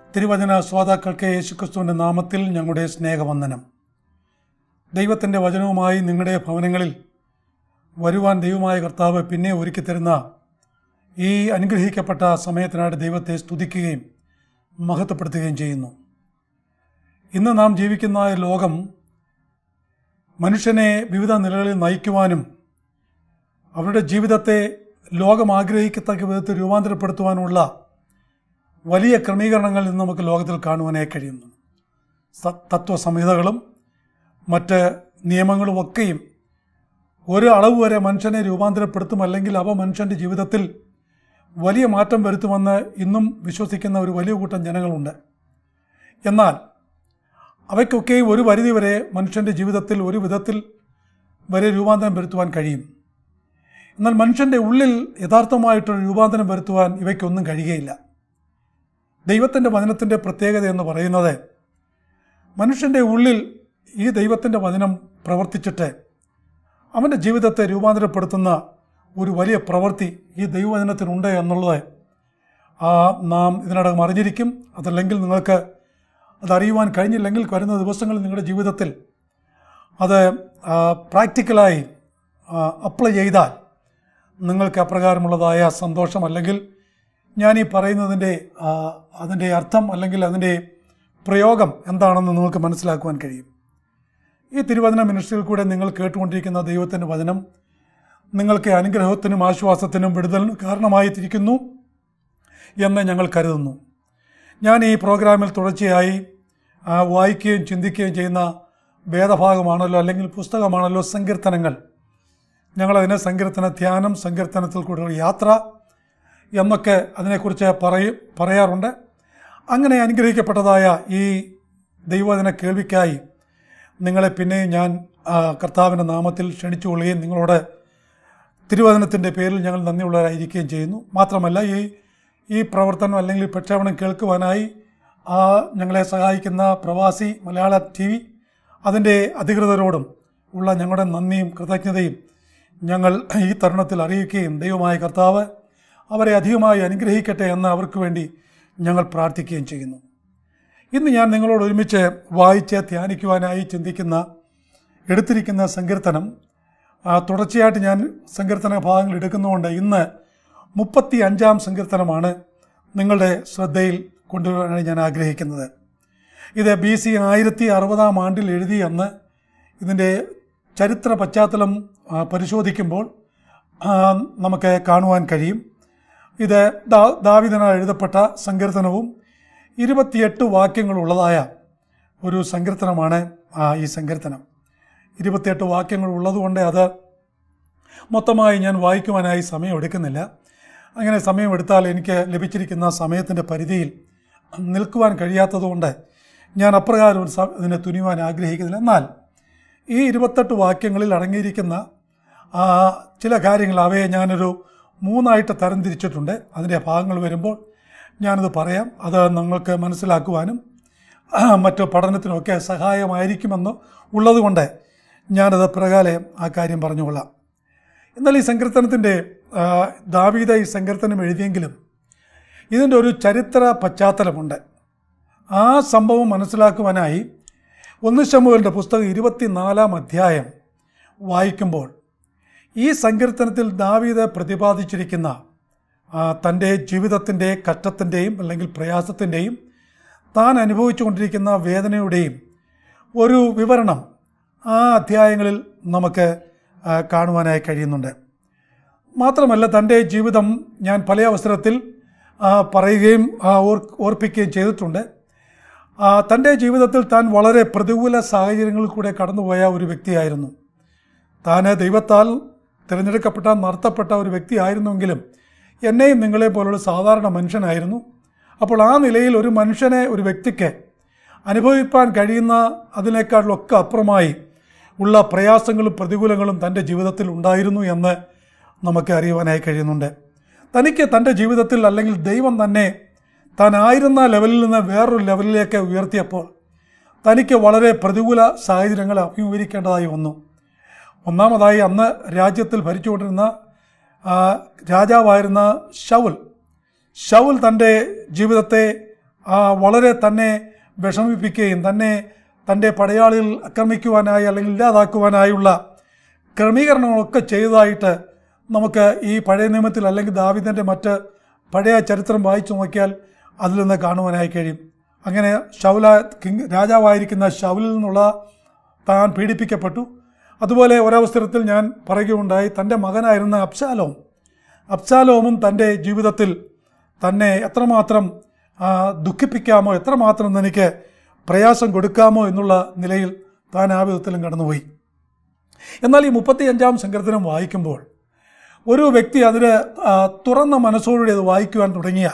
തിരുവചന ശ്രോതാക്കൾക്ക് യേശുക്രിസ്തുവിൻ്റെ നാമത്തിൽ ഞങ്ങളുടെ സ്നേഹവന്ദനം ദൈവത്തിൻ്റെ വചനവുമായി നിങ്ങളുടെ ഭവനങ്ങളിൽ വരുവാൻ ദൈവമായ കർത്താവ് പിന്നെ ഒരുക്കി തരുന്ന ഈ അനുഗ്രഹിക്കപ്പെട്ട സമയത്തിനായിട്ട് ദൈവത്തെ സ്തുതിക്കുകയും മഹത്വപ്പെടുത്തുകയും ചെയ്യുന്നു ഇന്ന് നാം ജീവിക്കുന്ന ഈ ലോകം മനുഷ്യനെ വിവിധ നിലകളിൽ നയിക്കുവാനും അവരുടെ ജീവിതത്തെ ലോകം ആഗ്രഹിക്കത്തക്ക വിധത്തിൽ രൂപാന്തരപ്പെടുത്തുവാനുള്ള വലിയ ക്രമീകരണങ്ങൾ ഇന്ന് നമുക്ക് ലോകത്തിൽ കാണുവാനായി കഴിയുന്നു സ- തത്വസംഹിതകളും മറ്റ് നിയമങ്ങളും ഒക്കെയും ഒരു അളവ് വരെ മനുഷ്യനെ രൂപാന്തരപ്പെടുത്തും അല്ലെങ്കിൽ അവ മനുഷ്യൻ്റെ ജീവിതത്തിൽ വലിയ മാറ്റം വരുത്തുമെന്ന് ഇന്നും വിശ്വസിക്കുന്ന ഒരു വലിയ കൂട്ടം ജനങ്ങളുണ്ട് എന്നാൽ അവയ്ക്കൊക്കെയും ഒരു പരിധിവരെ മനുഷ്യൻ്റെ ജീവിതത്തിൽ ഒരു വിധത്തിൽ വരെ രൂപാന്തരം വരുത്തുവാൻ കഴിയും എന്നാൽ മനുഷ്യൻ്റെ ഉള്ളിൽ യഥാർത്ഥമായിട്ടൊരു രൂപാന്തരം വരുത്തുവാൻ ഇവയ്ക്കൊന്നും കഴിയുകയില്ല ദൈവത്തിൻ്റെ വചനത്തിൻ്റെ പ്രത്യേകത എന്ന് പറയുന്നത് മനുഷ്യൻ്റെ ഉള്ളിൽ ഈ ദൈവത്തിൻ്റെ വചനം പ്രവർത്തിച്ചിട്ട് അവൻ്റെ ജീവിതത്തെ രൂപാന്തരപ്പെടുത്തുന്ന ഒരു വലിയ പ്രവൃത്തി ഈ ദൈവവചനത്തിനുണ്ട് എന്നുള്ളത് ആ, നാം ഇതിനടക്കം അറിഞ്ഞിരിക്കും അതല്ലെങ്കിൽ നിങ്ങൾക്ക് അതറിയുവാൻ കഴിഞ്ഞില്ലെങ്കിൽ വരുന്ന ദിവസങ്ങളിൽ നിങ്ങളുടെ ജീവിതത്തിൽ അത് ആ, പ്രാക്ടിക്കലായി ആ, അപ്ലൈ ചെയ്താൽ നിങ്ങൾക്ക് അപ്രകാരമുള്ളതായ സന്തോഷം അല്ലെങ്കിൽ ഞാൻ ഈ പറയുന്നതിൻ്റെ ആ, അതിൻ്റെ അർത്ഥം അല്ലെങ്കിൽ അതിൻ്റെ പ്രയോഗം എന്താണെന്ന് നിങ്ങൾക്ക് മനസ്സിലാക്കുവാൻ കഴിയും ഈ തിരുവചന മിനിസ്ട്രിയിൽ കൂടെ നിങ്ങൾ കേട്ടുകൊണ്ടിരിക്കുന്ന ദൈവത്തിൻ്റെ വചനം നിങ്ങൾക്ക് അനുഗ്രഹത്തിനും ആശ്വാസത്തിനും വിടുതലിനും കാരണമായി തിരിക്കുന്നു എന്ന് ഞങ്ങൾ കരുതുന്നു ഞാൻ ഈ പ്രോഗ്രാമിൽ തുടർച്ചയായി ആ, വായിക്കുകയും ചിന്തിക്കുകയും ചെയ്യുന്ന വേദഭാഗമാണല്ലോ അല്ലെങ്കിൽ പുസ്തകമാണല്ലോ സങ്കീർത്തനങ്ങൾ ഞങ്ങളതിനെ സങ്കീർത്തന ധ്യാനം സങ്കീർത്തനത്തിൽ കൂടെയുള്ള യാത്ര എന്നൊക്കെ അതിനെക്കുറിച്ച് പറയും പറയാറുണ്ട് അങ്ങനെ അനുഗ്രഹിക്കപ്പെട്ടതായ ഈ ദൈവദിന കേൾവിക്കായി നിങ്ങളെ പിന്നെയും ഞാൻ ആ, കർത്താവിൻ്റെ നാമത്തിൽ ക്ഷണിച്ചുകൊള്ളുകയും നിങ്ങളോട് തിരുവചനത്തിൻ്റെ പേരിൽ ഞങ്ങൾ നന്ദിയുള്ളവരായിരിക്കുകയും ചെയ്യുന്നു മാത്രമല്ല ഈ ഈ പ്രവർത്തനം അല്ലെങ്കിൽ ഈ പ്രക്ഷേപണം കേൾക്കുവാനായി ആ ഞങ്ങളെ സഹായിക്കുന്ന പ്രവാസി മലയാള ടി വി അതിൻ്റെ അധികൃതരോടും ഉള്ള ഞങ്ങളുടെ നന്ദിയും കൃതജ്ഞതയും ഞങ്ങൾ ഈ തരുണത്തിൽ അറിയിക്കുകയും ദൈവമായ കർത്താവ് അവരെ അധികമായി അനുഗ്രഹിക്കട്ടെ എന്ന് അവർക്ക് വേണ്ടി ഞങ്ങൾ പ്രാർത്ഥിക്കുകയും ചെയ്യുന്നു ഇന്ന് ഞാൻ നിങ്ങളോട് ഒരുമിച്ച് വായിച്ച് ധ്യാനിക്കുവാനായി ചിന്തിക്കുന്ന എടുത്തിരിക്കുന്ന സങ്കീർത്തനം ആ, തുടർച്ചയായിട്ട് ഞാൻ സങ്കീർത്തന ഭാഗങ്ങൾ എടുക്കുന്നതുകൊണ്ട് ഇന്ന് മുപ്പത്തി അഞ്ചാം സങ്കീർത്തനമാണ് നിങ്ങളുടെ ശ്രദ്ധയിൽ കൊണ്ടുവരാനായി ഞാൻ ആഗ്രഹിക്കുന്നത് ഇത് ബി സി ആയിരത്തി അറുപതാം ആണ്ടിൽ എഴുതിയെന്ന് ഇതിൻ്റെ ചരിത്ര പശ്ചാത്തലം ആ, പരിശോധിക്കുമ്പോൾ ആ, നമുക്ക് കാണുവാൻ കഴിയും ഇത് ദാ ദാവിദനാൽ എഴുതപ്പെട്ട സങ്കീർത്തനവും ഇരുപത്തിയെട്ട് വാക്യങ്ങളുള്ളതായ ഒരു സങ്കീർത്തനമാണ് ആ, ഈ സങ്കീർത്തനം ഇരുപത്തിയെട്ട് വാക്യങ്ങൾ ഉള്ളതുകൊണ്ട് അത് മൊത്തമായി ഞാൻ വായിക്കുവാനായി സമയം എടുക്കുന്നില്ല അങ്ങനെ സമയമെടുത്താൽ എനിക്ക് ലഭിച്ചിരിക്കുന്ന സമയത്തിൻ്റെ പരിധിയിൽ നിൽക്കുവാൻ കഴിയാത്തതുകൊണ്ട് ഞാൻ അപ്രകാരം ഒരു സ- ഇതിനെ തുനിയുവാൻ ആഗ്രഹിക്കുന്നില്ല എന്നാൽ ഈ ഇരുപത്തെട്ട് വാക്യങ്ങളിൽ അടങ്ങിയിരിക്കുന്ന ആ, ചില കാര്യങ്ങൾ അവയെ ഞാനൊരു മൂന്നായിട്ട് തരംതിരിച്ചിട്ടുണ്ട് അതിൻ്റെ ഭാഗങ്ങൾ വരുമ്പോൾ ഞാനത് പറയാം അത് നിങ്ങൾക്ക് മനസ്സിലാക്കുവാനും ആ, മറ്റു പഠനത്തിനുമൊക്കെ സഹായമായിരിക്കുമെന്ന് ഉള്ളതുകൊണ്ട് ഞാനത് പ്രകാരം ആ കാര്യം പറഞ്ഞുകൊള്ളാം എന്നാൽ ഈ സങ്കീർത്തനത്തിൻ്റെ ആ, ദാവീദ ഈ സങ്കീർത്തനം എഴുതിയെങ്കിലും ഇതിൻ്റെ ഒരു ചരിത്ര പശ്ചാത്തലമുണ്ട് ആ സംഭവം മനസ്സിലാക്കുവാനായി ഒന്ന് ശമുവലിൻ്റെ പുസ്തകം ഇരുപത്തിനാലാം അധ്യായം വായിക്കുമ്പോൾ ഈ സങ്കീർത്തനത്തിൽ ദാവീദ് പ്രതിപാദിച്ചിരിക്കുന്ന ആ, തൻ്റെ ജീവിതത്തിൻ്റെ കഷ്ടത്തിൻ്റെയും അല്ലെങ്കിൽ പ്രയാസത്തിൻ്റെയും താൻ അനുഭവിച്ചുകൊണ്ടിരിക്കുന്ന വേദനയുടെയും ഒരു വിവരണം ആ അധ്യായങ്ങളിൽ നമുക്ക് ആ, കാണുവാനായി കഴിയുന്നുണ്ട് മാത്രമല്ല തൻ്റെ ജീവിതം ഞാൻ പല അവസരത്തിൽ ആ, പറയുകയും ആ, ഓർ ഓർപ്പിക്കുകയും ചെയ്തിട്ടുണ്ട് ആ, തൻ്റെ ജീവിതത്തിൽ താൻ വളരെ പ്രതികൂല സാഹചര്യങ്ങളിൽ കൂടെ കടന്നുപോയ ഒരു വ്യക്തിയായിരുന്നു താൻ ദൈവത്താൽ തിരഞ്ഞെടുക്കപ്പെട്ട നടത്തപ്പെട്ട ഒരു വ്യക്തിയായിരുന്നുവെങ്കിലും എന്നെയും നിങ്ങളെ പോലുള്ള സാധാരണ മനുഷ്യനായിരുന്നു അപ്പോൾ ആ നിലയിൽ ഒരു മനുഷ്യനെ ഒരു വ്യക്തിക്ക് അനുഭവിപ്പാൻ കഴിയുന്ന അതിനേക്കാളിലൊക്കെ അപ്പുറമായി ഉള്ള പ്രയാസങ്ങളും പ്രതികൂലങ്ങളും തൻ്റെ ജീവിതത്തിൽ ഉണ്ടായിരുന്നു എന്ന് നമുക്ക് അറിയുവാനായി കഴിയുന്നുണ്ട് തനിക്ക് തൻ്റെ ജീവിതത്തിൽ അല്ലെങ്കിൽ ദൈവം തന്നെ താൻ ആയിരുന്ന ലെവലിൽ നിന്ന് വേറൊരു ലെവലിലേക്ക് ഉയർത്തിയപ്പോൾ തനിക്ക് വളരെ പ്രതികൂല സാഹചര്യങ്ങൾ അഭിമുഖീകരിക്കേണ്ടതായി വന്നു ഒന്നാമതായി അന്ന് രാജ്യത്തിൽ ഭരിച്ചുകൊണ്ടിരുന്ന ആ, രാജാവായിരുന്ന ഷൗൽ ഷൗൽ തൻ്റെ ജീവിതത്തെ ആ, വളരെ തന്നെ വിഷമിപ്പിക്കുകയും തന്നെ തൻ്റെ പടയാളികൾ ആക്രമിക്കുവാനായി അല്ലെങ്കിൽ ഇല്ലാതാക്കുവാനായുള്ള ക്രമീകരണങ്ങളൊക്കെ ചെയ്തതായിട്ട് നമുക്ക് ഈ പഴയ നിയമത്തിൽ അല്ലെങ്കിൽ ദാവിദൻ്റെ മറ്റ് പഴയ ചരിത്രം വായിച്ചു നോക്കിയാൽ അതിൽ നിന്ന് കാണുവാനായി കഴിയും അങ്ങനെ ശൗല കിങ് രാജാവായിരിക്കുന്ന ശൗലിൽ നിന്നുള്ള താൻ പീഡിപ്പിക്കപ്പെട്ടു അതുപോലെ ഒരവസരത്തിൽ ഞാൻ പറയുകയുണ്ടായി തൻ്റെ മകനായിരുന്ന അബ്ശാലോം അബ്ശാലോമും തൻ്റെ ജീവിതത്തിൽ തന്നെ എത്രമാത്രം ആ, ദുഃഖിപ്പിക്കാമോ എത്രമാത്രം തനിക്ക് പ്രയാസം കൊടുക്കാമോ എന്നുള്ള നിലയിൽ താൻ ആ വിധത്തിലും കടന്നുപോയി എന്നാൽ ഈ മുപ്പത്തി അഞ്ചാം സങ്കീർത്തനം വായിക്കുമ്പോൾ ഒരു വ്യക്തി അതിന് ആ, തുറന്ന മനസ്സോടുകൂടി അത് വായിക്കുവാൻ തുടങ്ങിയ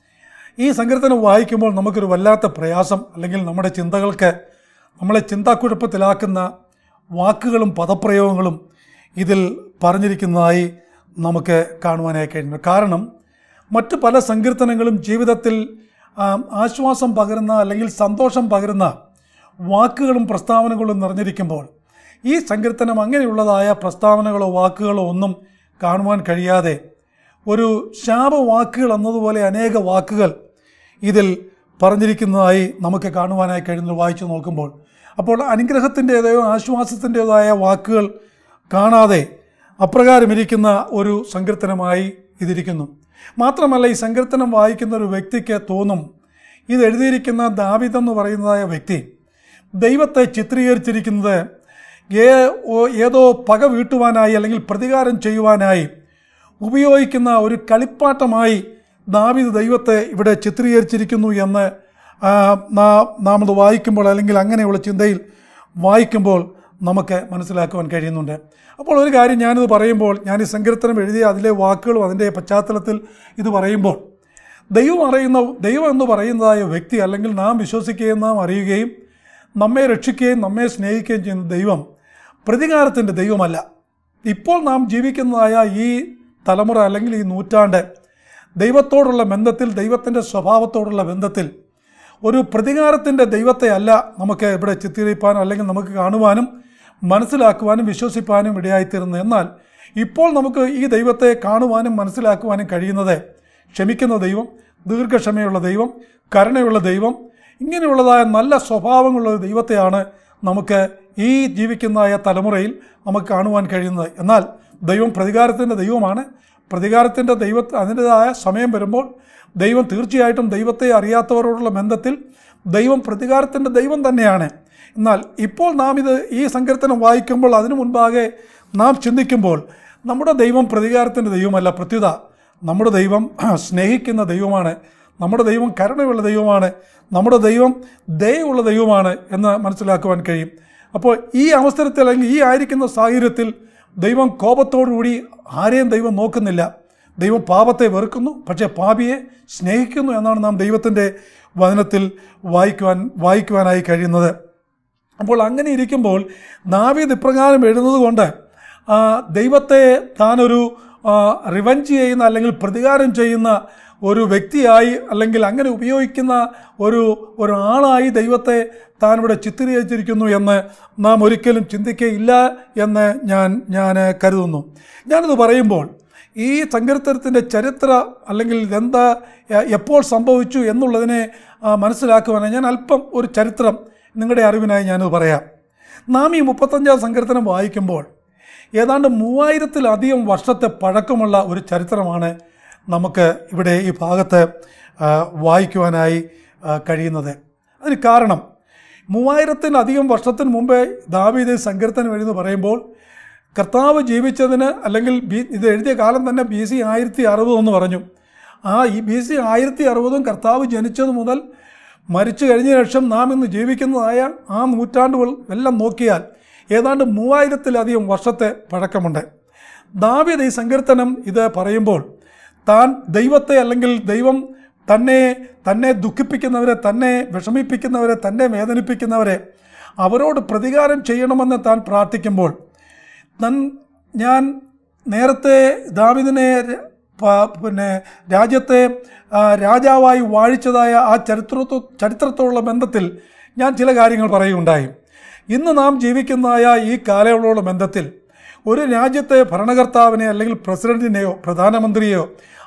ഈ സങ്കീർത്തനം വായിക്കുമ്പോൾ നമുക്കൊരു വല്ലാത്ത പ്രയാസം അല്ലെങ്കിൽ നമ്മുടെ ചിന്തകൾക്ക് നമ്മളെ ചിന്താക്കുഴപ്പത്തിലാക്കുന്ന വാക്കുകളും പദപ്രയോഗങ്ങളും ഇതിൽ പറഞ്ഞിരിക്കുന്നതായി നമുക്ക് കാണുവാനായി കഴിയുന്നു കാരണം മറ്റ് പല സങ്കീർത്തനങ്ങളും ജീവിതത്തിൽ ആ, ആശ്വാസം പകരുന്ന അല്ലെങ്കിൽ സന്തോഷം പകരുന്ന വാക്കുകളും പ്രസ്താവനകളും നിറഞ്ഞിരിക്കുമ്പോൾ ഈ സങ്കീർത്തനം അങ്ങനെയുള്ളതായ പ്രസ്താവനകളോ വാക്കുകളോ ഒന്നും കാണുവാൻ കഴിയാതെ ഒരു ശാപവാക്കുകൾ എന്നതുപോലെ അനേക വാക്കുകൾ ഇതിൽ പറഞ്ഞിരിക്കുന്നതായി നമുക്ക് കാണുവാനായി കഴിയുന്നത് വായിച്ചു നോക്കുമ്പോൾ അപ്പോൾ അനുഗ്രഹത്തിൻ്റെതായോ ആശ്വാസത്തിൻ്റെതായ വാക്കുകൾ കാണാതെ അപ്രകാരം ഇരിക്കുന്ന ഒരു സങ്കീർത്തനമായി ഇതിരിക്കുന്നു മാത്രമല്ല ഈ സങ്കീർത്തനം വായിക്കുന്ന ഒരു വ്യക്തിക്ക് തോന്നും ഇത് എഴുതിയിരിക്കുന്ന ദാവിദ് എന്ന് പറയുന്നതായ വ്യക്തി ദൈവത്തെ ചിത്രീകരിച്ചിരിക്കുന്നത് ഏ ഓ- ഏതോ പക വീട്ടുവാനായി അല്ലെങ്കിൽ പ്രതികാരം ചെയ്യുവാനായി ഉപയോഗിക്കുന്ന ഒരു കളിപ്പാട്ടമായി ദാവിദ് ദൈവത്തെ ഇവിടെ ചിത്രീകരിച്ചിരിക്കുന്നു എന്ന് ആ, നാ- നാം അത് വായിക്കുമ്പോൾ അല്ലെങ്കിൽ അങ്ങനെയുള്ള ചിന്തയിൽ വായിക്കുമ്പോൾ നമുക്ക് മനസ്സിലാക്കുവാൻ കഴിയുന്നുണ്ട് അപ്പോൾ ഒരു കാര്യം ഞാനിത് പറയുമ്പോൾ ഞാൻ ഈ സങ്കീർത്തനം എഴുതിയ അതിലെ വാക്കുകളും അതിൻ്റെ പശ്ചാത്തലത്തിൽ ഇത് പറയുമ്പോൾ ദൈവം അറിയുന്ന ദൈവം എന്ന് പറയുന്നതായ വ്യക്തി അല്ലെങ്കിൽ നാം വിശ്വസിക്കുകയും നാം അറിയുകയും നമ്മെ രക്ഷിക്കുകയും നമ്മെ സ്നേഹിക്കുകയും ചെയ്യുന്ന ദൈവം പ്രതികാരത്തിൻ്റെ ദൈവമല്ല ഇപ്പോൾ നാം ജീവിക്കുന്നതായ ഈ തലമുറ അല്ലെങ്കിൽ ഈ നൂറ്റാണ്ട് ദൈവത്തോടുള്ള ബന്ധത്തിൽ ദൈവത്തിൻ്റെ സ്വഭാവത്തോടുള്ള ബന്ധത്തിൽ ഒരു പ്രതികാരത്തിൻ്റെ ദൈവത്തെ അല്ല നമുക്ക് ഇവിടെ ചിത്രീകരിക്കാനും അല്ലെങ്കിൽ നമുക്ക് കാണുവാനും മനസ്സിലാക്കുവാനും വിശ്വസിപ്പാനും ഇടയായിത്തീരുന്നത് എന്നാൽ ഇപ്പോൾ നമുക്ക് ഈ ദൈവത്തെ കാണുവാനും മനസ്സിലാക്കുവാനും കഴിയുന്നത് ക്ഷമിക്കുന്ന ദൈവം ദീർഘക്ഷമയുള്ള ദൈവം കരുണയുള്ള ദൈവം ഇങ്ങനെയുള്ളതായ നല്ല സ്വഭാവങ്ങളുള്ള ഒരു ദൈവത്തെയാണ് നമുക്ക് ഈ ജീവിക്കുന്നതായ തലമുറയിൽ നമുക്ക് കാണുവാൻ കഴിയുന്നത് എന്നാൽ ദൈവം പ്രതികാരത്തിൻ്റെ ദൈവമാണ് പ്രതികാരത്തിൻ്റെ ദൈവ അതിൻ്റെതായ സമയം വരുമ്പോൾ ദൈവം തീർച്ചയായിട്ടും ദൈവത്തെ അറിയാത്തവരോടുള്ള ബന്ധത്തിൽ ദൈവം പ്രതികാരത്തിൻ്റെ ദൈവം തന്നെയാണ് എന്നാൽ ഇപ്പോൾ നാം ഇത് ഈ സങ്കീർത്തനം വായിക്കുമ്പോൾ അതിനു മുൻപാകെ നാം ചിന്തിക്കുമ്പോൾ നമ്മുടെ ദൈവം പ്രതികാരത്തിൻ്റെ ദൈവമല്ല പ്രത്യുത നമ്മുടെ ദൈവം സ്നേഹിക്കുന്ന ദൈവമാണ് നമ്മുടെ ദൈവം കരുണയുള്ള ദൈവമാണ് നമ്മുടെ ദൈവം ദയുള്ള ദൈവമാണ് എന്ന് മനസ്സിലാക്കുവാൻ കഴിയും അപ്പോൾ ഈ അവസരത്തിൽ അല്ലെങ്കിൽ ഈ ആയിരിക്കുന്ന സാഹചര്യത്തിൽ ദൈവം കോപത്തോടുകൂടി ആരെയും ദൈവം നോക്കുന്നില്ല ദൈവം പാപത്തെ വെറുക്കുന്നു പക്ഷേ പാപിയെ സ്നേഹിക്കുന്നു എന്നാണ് നാം ദൈവത്തിൻ്റെ വചനത്തിൽ വായിക്കുവാൻ വായിക്കുവാനായി കഴിയുന്നത് അപ്പോൾ അങ്ങനെ ഇരിക്കുമ്പോൾ നാവീദ് ഇപ്രകാരം എഴുതുന്നത് കൊണ്ട് ആ, ദൈവത്തെ താനൊരു റിവഞ്ച് ചെയ്യുന്ന അല്ലെങ്കിൽ പ്രതികാരം ചെയ്യുന്ന ഒരു വ്യക്തിയായി അല്ലെങ്കിൽ അങ്ങനെ ഉപയോഗിക്കുന്ന ഒരു ഒരാളായി ദൈവത്തെ താൻ ഇവിടെ ചിത്രീകരിച്ചിരിക്കുന്നു എന്ന് നാം ഒരിക്കലും ചിന്തിക്കുകയില്ല എന്ന് ഞാൻ ഞാൻ കരുതുന്നു ഞാനിത് പറയുമ്പോൾ ഈ സങ്കീർത്തനത്തിൻ്റെ ചരിത്ര അല്ലെങ്കിൽ ഇതെന്താ എ- എപ്പോൾ സംഭവിച്ചു എന്നുള്ളതിനെ ആ, മനസ്സിലാക്കുവാനായി ഞാൻ അല്പം ഒരു ചരിത്രം നിങ്ങളുടെ അറിവിനായി ഞാനത് പറയാം നാം ഈ മുപ്പത്തഞ്ചാം സങ്കീർത്തനം വായിക്കുമ്പോൾ ഏതാണ്ട് മൂവായിരത്തിലധികം വർഷത്തെ പഴക്കമുള്ള ഒരു ചരിത്രമാണ് നമുക്ക് ഇവിടെ ഈ ഭാഗത്ത് ആ, വായിക്കുവാനായി ആ, കഴിയുന്നത് അതിന് കാരണം മൂവായിരത്തിലധികം വർഷത്തിന് മുമ്പേ ദാവീദ് സങ്കീർത്തനം എഴുതി പറയുമ്പോൾ കർത്താവ് ജീവിച്ചതിന് അല്ലെങ്കിൽ ബി ഇത് എഴുതിയ കാലം തന്നെ ബി സി ആയിരത്തി അറുപത് എന്ന് പറഞ്ഞു ആ ഈ ബി സി ആയിരത്തി അറുപതും കർത്താവ് ജനിച്ചത് മുതൽ മരിച്ചു കഴിഞ്ഞ ശേഷം നാം ഇന്ന് ജീവിക്കുന്നതായ ആ നൂറ്റാണ്ടുകൾ എല്ലാം നോക്കിയാൽ ഏതാണ്ട് മൂവായിരത്തിലധികം വർഷത്തെ പഴക്കമുണ്ട് ദാവീദ് ഈ സങ്കീർത്തനം ഇത് പറയുമ്പോൾ താൻ ദൈവത്തെ അല്ലെങ്കിൽ ദൈവം തന്നെ തന്നെ ദുഃഖിപ്പിക്കുന്നവരെ തന്നെ വിഷമിപ്പിക്കുന്നവരെ തന്നെ വേദനിപ്പിക്കുന്നവരെ അവരോട് പ്രതികാരം ചെയ്യണമെന്ന് താൻ പ്രാർത്ഥിക്കുമ്പോൾ തൻ ഞാൻ നേരത്തെ ദാവിദിനെ ര- പ- പിന്നെ രാജ്യത്തെ ആ, രാജാവായി വാഴിച്ചതായ ആ ചരിത്രത്തോ ചരിത്രത്തോടുള്ള ബന്ധത്തിൽ ഞാൻ ചില കാര്യങ്ങൾ പറയുകയുണ്ടായി ഇന്ന് നാം ജീവിക്കുന്നതായ ഈ കാലയളവുള്ള ബന്ധത്തിൽ ഒരു രാജ്യത്തെ ഭരണകർത്താവിനെ അല്ലെങ്കിൽ പ്രസിഡന്റിനെയോ പ്രധാനമന്ത്രിയെയോ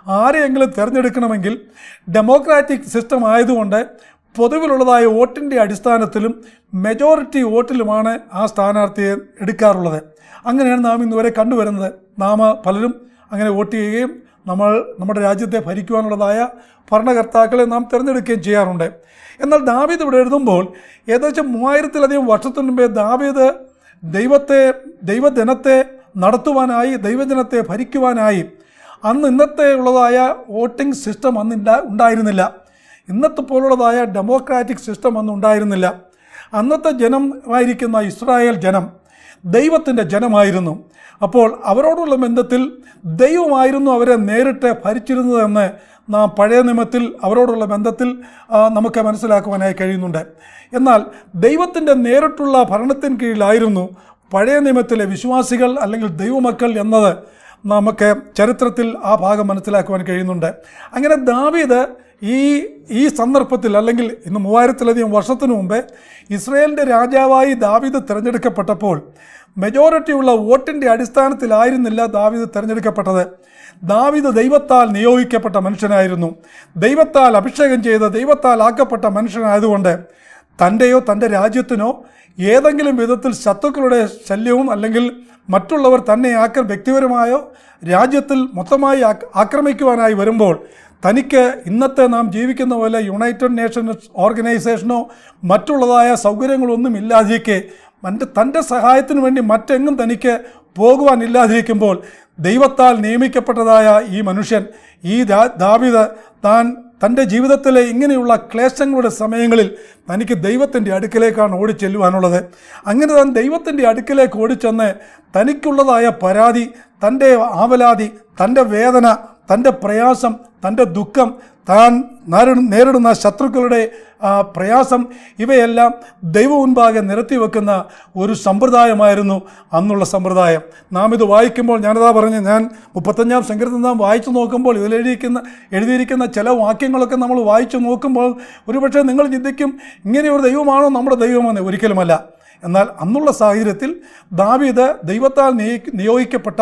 ആരെയെങ്കിലും തിരഞ്ഞെടുക്കണമെങ്കിൽ ഡെമോക്രാറ്റിക് സിസ്റ്റം ആയതുകൊണ്ട് പൊതുവിലുള്ളതായ വോട്ടിൻ്റെ അടിസ്ഥാനത്തിലും മെജോറിറ്റി വോട്ടിലുമാണ് ആ സ്ഥാനാർത്ഥിയെ എടുക്കാറുള്ളത് അങ്ങനെയാണ് നാം ഇന്നുവരെ കണ്ടുവരുന്നത് നാം പലരും അങ്ങനെ വോട്ട് ചെയ്യുകയും നമ്മൾ നമ്മുടെ രാജ്യത്തെ ഭരിക്കുവാനുള്ളതായ ഭരണകർത്താക്കളെ നാം തിരഞ്ഞെടുക്കുകയും ചെയ്യാറുണ്ട് എന്നാൽ ദാവീദ് ഇവിടെ എഴുതുമ്പോൾ ഏകദേശം മൂവായിരത്തിലധികം വർഷത്തിനു മുമ്പേ ദാവീദ് ദൈവത്തെ ദൈവജനത്തെ നടത്തുവാനായി ദൈവജനത്തെ ഭരിക്കുവാനായി അന്ന് ഇന്നത്തെ ഉള്ളതായ വോട്ടിംഗ് സിസ്റ്റം അന്ന് ഇണ്ടാ- ഉണ്ടായിരുന്നില്ല ഇന്നത്തെ പോലുള്ളതായ ഡെമോക്രാറ്റിക് സിസ്റ്റം അന്ന് ഉണ്ടായിരുന്നില്ല അന്നത്തെ ജനമായിരിക്കുന്ന ഇസ്രായേൽ ജനം ദൈവത്തിൻ്റെ ജനമായിരുന്നു അപ്പോൾ അവരോടുള്ള ബന്ധത്തിൽ ദൈവമായിരുന്നു അവരെ നേരിട്ട് ഭരിച്ചിരുന്നതെന്ന് നാം പഴയ നിയമത്തിൽ അവരോടുള്ള ബന്ധത്തിൽ ആ, നമുക്ക് മനസ്സിലാക്കുവാനായി കഴിയുന്നുണ്ട് എന്നാൽ ദൈവത്തിൻ്റെ നേരിട്ടുള്ള ഭരണത്തിന് കീഴിലായിരുന്നു പഴയ നിയമത്തിലെ വിശ്വാസികൾ അല്ലെങ്കിൽ ദൈവമക്കൾ എന്നത് നമുക്ക് ചരിത്രത്തിൽ ആ ഭാഗം മനസ്സിലാക്കുവാൻ കഴിയുന്നുണ്ട് അങ്ങനെ ദാവീദ് ഈ ഈ സന്ദർഭത്തിൽ അല്ലെങ്കിൽ ഇന്ന് മൂവായിരത്തിലധികം വർഷത്തിനു മുമ്പ് ഇസ്രയേലിൻ്റെ രാജാവായി ദാവീദ് തിരഞ്ഞെടുക്കപ്പെട്ടപ്പോൾ മെജോറിറ്റിയുള്ള വോട്ടിൻ്റെ അടിസ്ഥാനത്തിലായിരുന്നില്ല ദാവീദ് തിരഞ്ഞെടുക്കപ്പെട്ടത് ദാവീദ് ദൈവത്താൽ നിയോഗിക്കപ്പെട്ട മനുഷ്യനായിരുന്നു ദൈവത്താൽ അഭിഷേകം ചെയ്ത ദൈവത്താൽ ആക്കപ്പെട്ട മനുഷ്യനായതുകൊണ്ട് തൻ്റെയോ തൻ്റെ രാജ്യത്തിനോ ഏതെങ്കിലും വിധത്തിൽ ശത്രുക്കളുടെ ശല്യവും അല്ലെങ്കിൽ മറ്റുള്ളവർ തന്നെ ആക്ര വ്യക്തിപരമായോ രാജ്യത്തിൽ മൊത്തമായി ആക്ര- ആക്രമിക്കുവാനായി വരുമ്പോൾ തനിക്ക് ഇന്നത്തെ നാം ജീവിക്കുന്ന പോലെ യുണൈറ്റഡ് നേഷൻസ് ഓർഗനൈസേഷനോ മറ്റുള്ളതായ സൗകര്യങ്ങളൊന്നും ഇല്ലാതിരിക്കെ മറ്റ് തൻ്റെ സഹായത്തിനു വേണ്ടി മറ്റെങ്ങും തനിക്ക് പോകുവാനില്ലാതിരിക്കുമ്പോൾ ദൈവത്താൽ നിയമിക്കപ്പെട്ടതായ ഈ മനുഷ്യൻ ഈ ദാ- ദാവീദ് താൻ തൻ്റെ ജീവിതത്തിലെ ഇങ്ങനെയുള്ള ക്ലേശങ്ങളുടെ സമയങ്ങളിൽ തനിക്ക് ദൈവത്തിൻ്റെ അടുക്കലേക്കാണ് ഓടിച്ചെല്ലുവാനുള്ളത് അങ്ങനെ താൻ ദൈവത്തിൻ്റെ അടുക്കലേക്ക് ഓടിച്ചെന്ന് തനിക്കുള്ളതായ പരാതി തൻ്റെ ആവലാതി തൻ്റെ വേദന തൻ്റെ പ്രയാസം തൻ്റെ ദുഃഖം താൻ നേരിട- നേരിടുന്ന ശത്രുക്കളുടെ ആ, പ്രയാസം ഇവയെല്ലാം ദൈവ മുൻപാകെ നിരത്തി വെക്കുന്ന ഒരു സമ്പ്രദായമായിരുന്നു അന്നുള്ള സമ്പ്രദായം നാം ഇത് വായിക്കുമ്പോൾ ഞാനതാ പറഞ്ഞു ഞാൻ മുപ്പത്തഞ്ചാം സങ്കീർത്തനം നാം വായിച്ചു നോക്കുമ്പോൾ ഇതിലെഴുതിയിരിക്കുന്ന എഴുതിയിരിക്കുന്ന ചില വാക്യങ്ങളൊക്കെ നമ്മൾ വായിച്ചു നോക്കുമ്പോൾ ഒരുപക്ഷെ നിങ്ങൾ ചിന്തിക്കും ഇങ്ങനെയൊരു ദൈവമാണോ നമ്മുടെ ദൈവമെന്ന് ഒരിക്കലുമല്ല എന്നാൽ അന്നുള്ള സാഹചര്യത്തിൽ ദാവീദ് ദൈവത്താൽ നിയ- നിയോഗിക്കപ്പെട്ട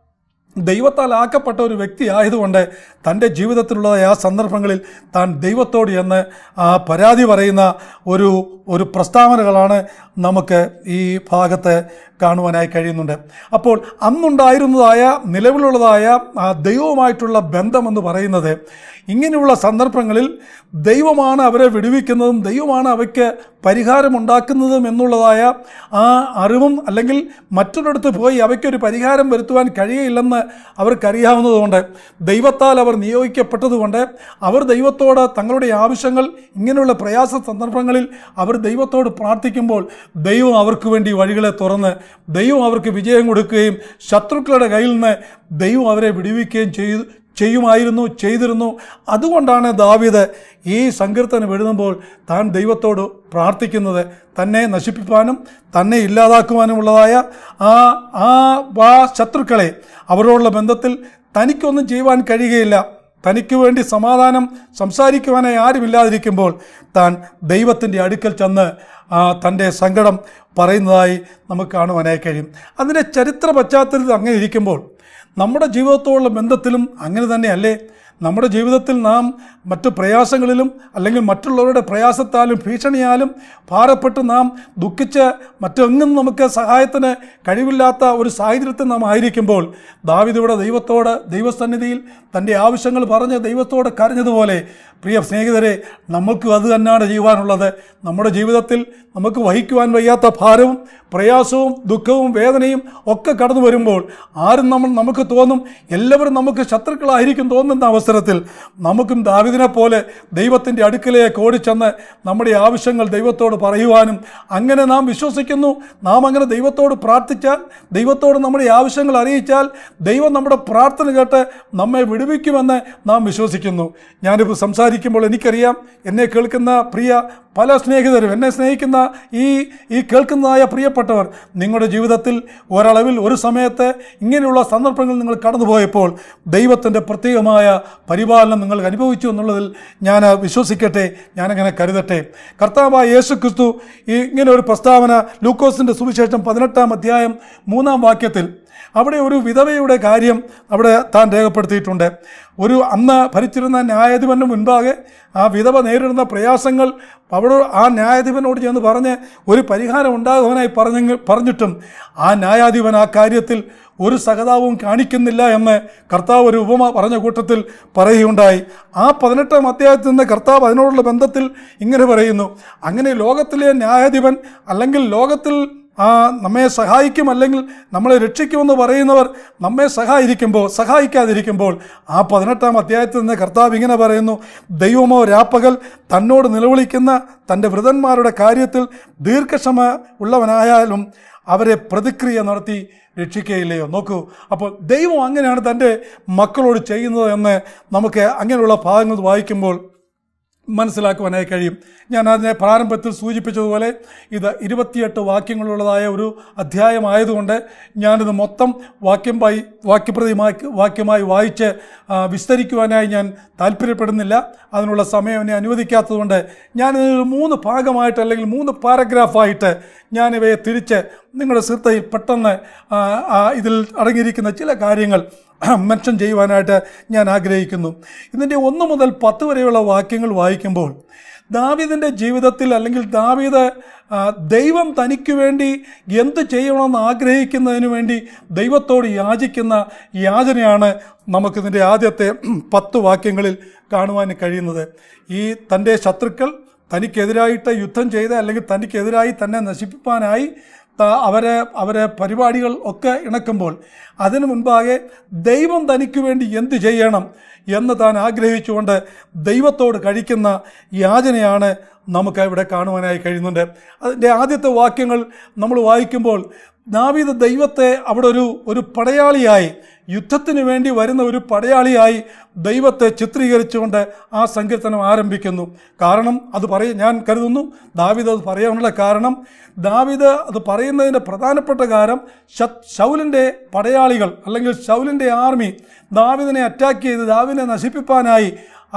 ദൈവത്താൽ ആക്കപ്പെട്ട ഒരു വ്യക്തി ആയതുകൊണ്ട് തൻ്റെ ജീവിതത്തിലുള്ള ആ സന്ദർഭങ്ങളിൽ താൻ ദൈവത്തോട് എന്ന് ആ പരാതി പറയുന്ന ഒരു ഒരു പ്രസ്താവനകളാണ് നമുക്ക് ഈ ഭാഗത്ത് കാണുവാനായി കഴിയുന്നുണ്ട് അപ്പോൾ അന്നുണ്ടായിരുന്നതായ നിലവിലുള്ളതായ ആ ദൈവവുമായിട്ടുള്ള ബന്ധമെന്ന് പറയുന്നത് ഇങ്ങനെയുള്ള സന്ദർഭങ്ങളിൽ ദൈവമാണ് അവരെ വിടുവിക്കുന്നതും ദൈവമാണ് അവയ്ക്ക് പരിഹാരമുണ്ടാക്കുന്നതും എന്നുള്ളതായ ആ അറിവും അല്ലെങ്കിൽ മറ്റൊരിടത്ത് പോയി അവയ്ക്കൊരു പരിഹാരം വരുത്തുവാൻ കഴിയില്ലെന്ന് അവർക്കറിയാവുന്നതുകൊണ്ട് ദൈവത്താൽ അവർ നിയോഗിക്കപ്പെട്ടതുകൊണ്ട് അവർ ദൈവത്തോട് തങ്ങളുടെ ആവശ്യങ്ങൾ ഇങ്ങനെയുള്ള പ്രയാസ സന്ദർഭങ്ങളിൽ അവർ ദൈവത്തോട് പ്രാർത്ഥിക്കുമ്പോൾ ദൈവം അവർക്ക് വേണ്ടി വഴികളെ തുറന്ന് ദൈവം അവർക്ക് വിജയം കൊടുക്കുകയും ശത്രുക്കളുടെ കയ്യിൽ നിന്ന് ദൈവം അവരെ വിടുവിക്കുകയും ചെയ്തു ചെയ്യുമായിരുന്നു ചെയ്തിരുന്നു അതുകൊണ്ടാണ് ദാവീദ് ഈ സങ്കീർത്തനം എഴുതുമ്പോൾ താൻ ദൈവത്തോട് പ്രാർത്ഥിക്കുന്നത് തന്നെ നശിപ്പിക്കാനും തന്നെ ഇല്ലാതാക്കുവാനുമുള്ളതായ ആ ആ ആ ശത്രുക്കളെ അവരോടുള്ള ബന്ധത്തിൽ തനിക്കൊന്നും ചെയ്യുവാൻ കഴിയുകയില്ല തനിക്ക് വേണ്ടി സമാധാനം സംസാരിക്കുവാനായി ആരുമില്ലാതിരിക്കുമ്പോൾ താൻ ദൈവത്തിൻ്റെ അടുക്കൽ ചെന്ന് ആ തൻ്റെ സങ്കടം പറയുന്നതായി നമുക്ക് കാണുവാനായി കഴിയും അതിൻ്റെ ചരിത്ര പശ്ചാത്തലത്തിൽ അങ്ങനെ ഇരിക്കുമ്പോൾ നമ്മുടെ ജീവിതത്തോടുള്ള ബന്ധത്തിലും അങ്ങനെ തന്നെയല്ലേ നമ്മുടെ ജീവിതത്തിൽ നാം മറ്റു പ്രയാസങ്ങളിലും അല്ലെങ്കിൽ മറ്റുള്ളവരുടെ പ്രയാസത്താലും ഭീഷണിയാലും ഭാരപ്പെട്ട് നാം ദുഃഖിച്ച് മറ്റെങ്ങും നമുക്ക് സഹായത്തിന് കഴിവില്ലാത്ത ഒരു സാഹചര്യത്തിൽ നാം ആയിരിക്കുമ്പോൾ ദാവിദിവിടെ ദൈവത്തോട് ദൈവസന്നിധിയിൽ തൻ്റെ ആവശ്യങ്ങൾ പറഞ്ഞ് ദൈവത്തോട് കരഞ്ഞതുപോലെ പ്രിയ സ്നേഹിതരെ നമ്മൾക്കും അത് തന്നെയാണ് ചെയ്യുവാനുള്ളത് നമ്മുടെ ജീവിതത്തിൽ നമുക്ക് വഹിക്കുവാൻ വയ്യാത്ത ഭാരവും പ്രയാസവും ദുഃഖവും വേദനയും ഒക്കെ കടന്നു വരുമ്പോൾ ആരും നമ്മൾ നമുക്ക് തോന്നും എല്ലാവരും നമുക്ക് ശത്രുക്കളായിരിക്കും തോന്നുന്ന അവസരത്തിൽ നമുക്കും ദാവിദിനെ പോലെ ദൈവത്തിൻ്റെ അടുക്കലേക്ക് ഓടിച്ചെന്ന് നമ്മുടെ ആവശ്യങ്ങൾ ദൈവത്തോട് പറയുവാനും അങ്ങനെ നാം വിശ്വസിക്കുന്നു നാം അങ്ങനെ ദൈവത്തോട് പ്രാർത്ഥിച്ചാൽ ദൈവത്തോട് നമ്മുടെ ആവശ്യങ്ങൾ അറിയിച്ചാൽ ദൈവം നമ്മുടെ പ്രാർത്ഥന കേട്ട് നമ്മെ വിടുവിക്കുമെന്ന് നാം വിശ്വസിക്കുന്നു ഞാനിപ്പോൾ സംസാരിക്കുമ്പോൾ എനിക്കറിയാം എന്നെ കേൾക്കുന്ന പ്രിയ പല സ്നേഹിതരും എന്നെ സ്നേഹിക്കുന്ന ഈ ഈ കേൾക്കുന്നതായ പ്രിയപ്പെട്ടവർ നിങ്ങളുടെ ജീവിതത്തിൽ ഒരളവിൽ ഒരു സമയത്ത് ഇങ്ങനെയുള്ള സന്ദർഭങ്ങൾ നിങ്ങൾ കടന്നുപോയപ്പോൾ ദൈവത്തിൻ്റെ പ്രത്യേകമായ പരിപാലനം നിങ്ങൾ അനുഭവിച്ചു എന്നുള്ളതിൽ ഞാൻ വിശ്വസിക്കട്ടെ ഞാനങ്ങനെ കരുതട്ടെ കർത്താവായ യേശു ക്രിസ്തു ഈ ഇങ്ങനെ ഒരു പ്രസ്താവന ലൂക്കോസിൻ്റെ സുവിശേഷം പതിനെട്ടാം അധ്യായം മൂന്നാം വാക്യത്തിൽ അവിടെ ഒരു വിധവയുടെ കാര്യം അവിടെ താൻ രേഖപ്പെടുത്തിയിട്ടുണ്ട് ഒരു അന്ന് ഭരിച്ചിരുന്ന ന്യായാധിപന് മുൻപാകെ ആ വിധവ നേരിടുന്ന പ്രയാസങ്ങൾ അവിടെ ആ ന്യായാധിപനോട് ചെന്ന് പറഞ്ഞ് ഒരു പരിഹാരം ഉണ്ടാകുവാനായി പറഞ്ഞെങ്കിൽ പറഞ്ഞിട്ടും ആ ന്യായാധിപൻ ആ കാര്യത്തിൽ ഒരു സഹതാവും കാണിക്കുന്നില്ല എന്ന് കർത്താവ് ഒരു ഉപമ പറഞ്ഞ കൂട്ടത്തിൽ പറയുകയുണ്ടായി ആ പതിനെട്ടാം അധ്യായത്തിൽ നിന്ന് കർത്താവ് അതിനോടുള്ള ബന്ധത്തിൽ ഇങ്ങനെ പറയുന്നു അങ്ങനെ ലോകത്തിലെ ന്യായാധിപൻ അല്ലെങ്കിൽ ലോകത്തിൽ ആ നമ്മെ സഹായിക്കും അല്ലെങ്കിൽ നമ്മളെ രക്ഷിക്കുമെന്ന് പറയുന്നവർ നമ്മെ സഹായിരിക്കുമ്പോൾ സഹായിക്കാതിരിക്കുമ്പോൾ ആ പതിനെട്ടാം അധ്യായത്തിൽ നിന്ന് കർത്താവ് ഇങ്ങനെ പറയുന്നു ദൈവമോ രാപ്പകൽ തന്നോട് നിലവിളിക്കുന്ന തൻ്റെ വൃതന്മാരുടെ കാര്യത്തിൽ ദീർഘക്ഷമ ഉള്ളവനായാലും അവരെ പ്രതിക്രിയ നടത്തി രക്ഷിക്കുകയില്ലയോ നോക്കൂ അപ്പോൾ ദൈവം അങ്ങനെയാണ് തൻ്റെ മക്കളോട് ചെയ്യുന്നത് എന്ന് നമുക്ക് അങ്ങനെയുള്ള ഭാഗങ്ങൾ വായിക്കുമ്പോൾ മനസ്സിലാക്കുവാനായി കഴിയും ഞാൻ അതിനെ പ്രാരംഭത്തിൽ സൂചിപ്പിച്ചതുപോലെ ഇത് ഇരുപത്തിയെട്ട് വാക്യങ്ങളുള്ളതായ ഒരു അധ്യായമായതുകൊണ്ട് ഞാനിത് മൊത്തം വാക്യം വായി വാക്യപ്രതിമായി വാക്യമായി വായിച്ച് ആ, വിസ്തരിക്കുവാനായി ഞാൻ താല്പര്യപ്പെടുന്നില്ല അതിനുള്ള സമയം എന്നെ അനുവദിക്കാത്തതുകൊണ്ട് ഞാനിതൊരു മൂന്ന് ഭാഗമായിട്ട് അല്ലെങ്കിൽ മൂന്ന് പാരഗ്രാഫായിട്ട് ഞാനിവയെ തിരിച്ച് നിങ്ങളുടെ ശ്രദ്ധയിൽ പെട്ടെന്ന് ആ, ആ, ഇതിൽ അടങ്ങിയിരിക്കുന്ന ചില കാര്യങ്ങൾ മെൻഷൻ ചെയ്യുവാനായിട്ട് ഞാൻ ആഗ്രഹിക്കുന്നു ഇതിൻ്റെ ഒന്ന് മുതൽ പത്ത് വരെയുള്ള വാക്യങ്ങൾ വായിക്കുമ്പോൾ ദാവീദിൻ്റെ ജീവിതത്തിൽ അല്ലെങ്കിൽ ദാവീദ് ആ, ദൈവം തനിക്ക് വേണ്ടി എന്ത് ചെയ്യണമെന്ന് ആഗ്രഹിക്കുന്നതിന് വേണ്ടി ദൈവത്തോട് യാചിക്കുന്ന യാചനയാണ് നമുക്കിതിൻ്റെ ആദ്യത്തെ പത്ത് വാക്യങ്ങളിൽ കാണുവാൻ കഴിയുന്നത് ഈ തൻ്റെ ശത്രുക്കൾ തനിക്കെതിരായിട്ട് യുദ്ധം ചെയ്ത് അല്ലെങ്കിൽ തനിക്കെതിരായി തന്നെ നശിപ്പിക്കാനായി ത- അവരെ അവരെ പരിപാടികൾ ഒക്കെ ഇണക്കുമ്പോൾ അതിനു മുൻപാകെ ദൈവം തനിക്ക് വേണ്ടി എന്ത് ചെയ്യണം എന്ന് താൻ ആഗ്രഹിച്ചുകൊണ്ട് ദൈവത്തോട് കഴിക്കുന്ന യാചനയാണ് നമുക്ക് ഇവിടെ കാണുവാനായി കഴിയുന്നുണ്ട് അതിൻ്റെ ആദ്യത്തെ വാക്യങ്ങൾ നമ്മൾ വായിക്കുമ്പോൾ ദാവീദ് ദൈവത്തെ അവിടെ ഒരു ഒരു പടയാളിയായി യുദ്ധത്തിന് വേണ്ടി വരുന്ന ഒരു പടയാളിയായി ദൈവത്തെ ചിത്രീകരിച്ചുകൊണ്ട് ആ സങ്കീർത്തനം ആരംഭിക്കുന്നു കാരണം അത് പറയ ഞാൻ കരുതുന്നു ദാവീദ് അത് പറയാനുള്ള കാരണം ദാവീദ് അത് പറയുന്നതിൻ്റെ പ്രധാനപ്പെട്ട കാരണം ശത് ശൗലിൻ്റെ പടയാളികൾ അല്ലെങ്കിൽ ശൗലിൻ്റെ ആർമി ദാവീദിനെ അറ്റാക്ക് ചെയ്ത് ദാവിനെ നശിപ്പിക്കാനായി